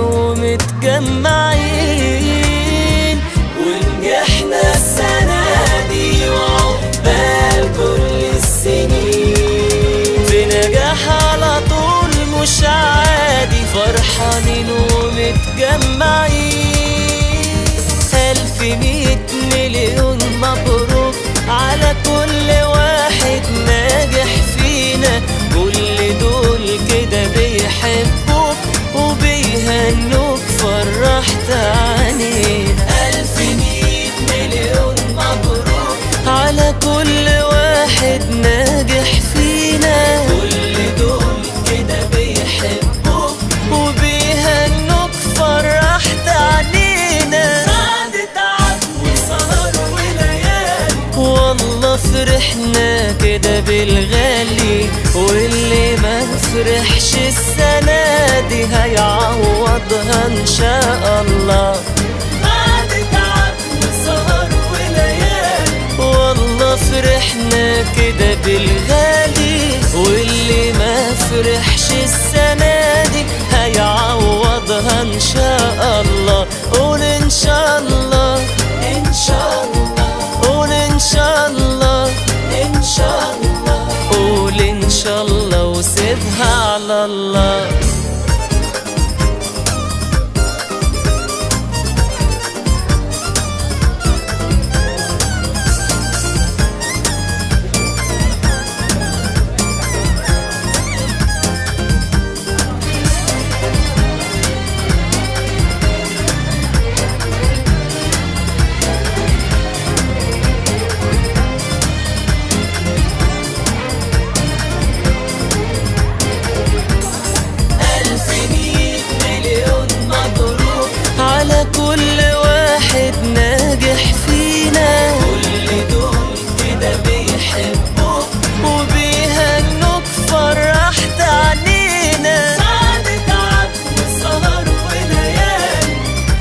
J: ومتجمعين ونجحنا السنة دي وعقبال كل السنين في نجاح متجمعين ألف مية مليون مبروك على كل واحد ناجح فينا كل دول كده بيحبوك وبيهنوك فرحت عنينا ألف مية مليون مبروك على كل واحد ناجح فينا كل دول كده بيحبوك وبيهنوك فرحت عنينا بعد تعب وسهر وليالي والله فرحنا كده بالغالي واللي ما فرحش السنة دي هيعوضها إن شاء الله بعد تعب وسهر وليالي والله فرحنا كده بالغالي واللي ما فرحش السنة دي هيعوضها إن شاء الله قول إن شاء الله إن شاء الله قول إن شاء الله إن شاء الله قول إن شاء الله وسيبها على الله ألف مية مليون مبروك على كل واحد ناجح فينا كل دول كده بيحبوك وبيهنوك فرحت عنينا بعد تعب وسهر وليالي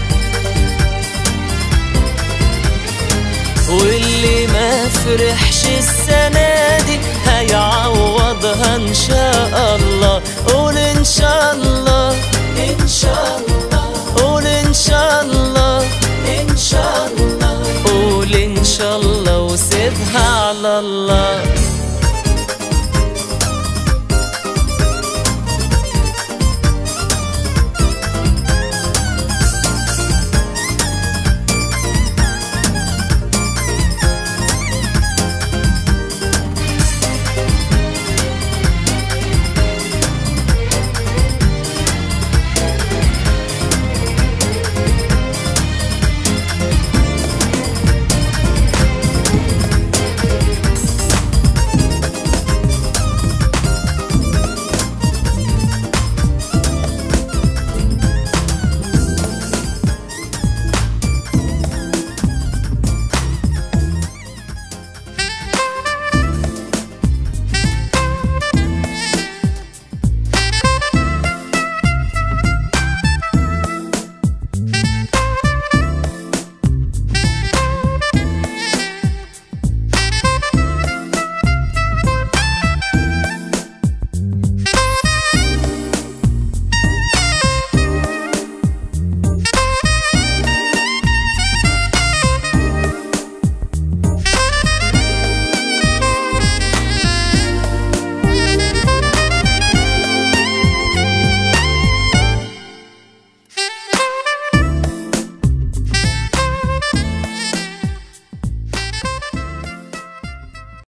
J: واللي ما فرحش السنة دي هيعوضها إن شاء الله قول إن شاء الله إن شاء الله قول إن شاء الله إن شاء الله قول إن شاء الله وسيبها على الله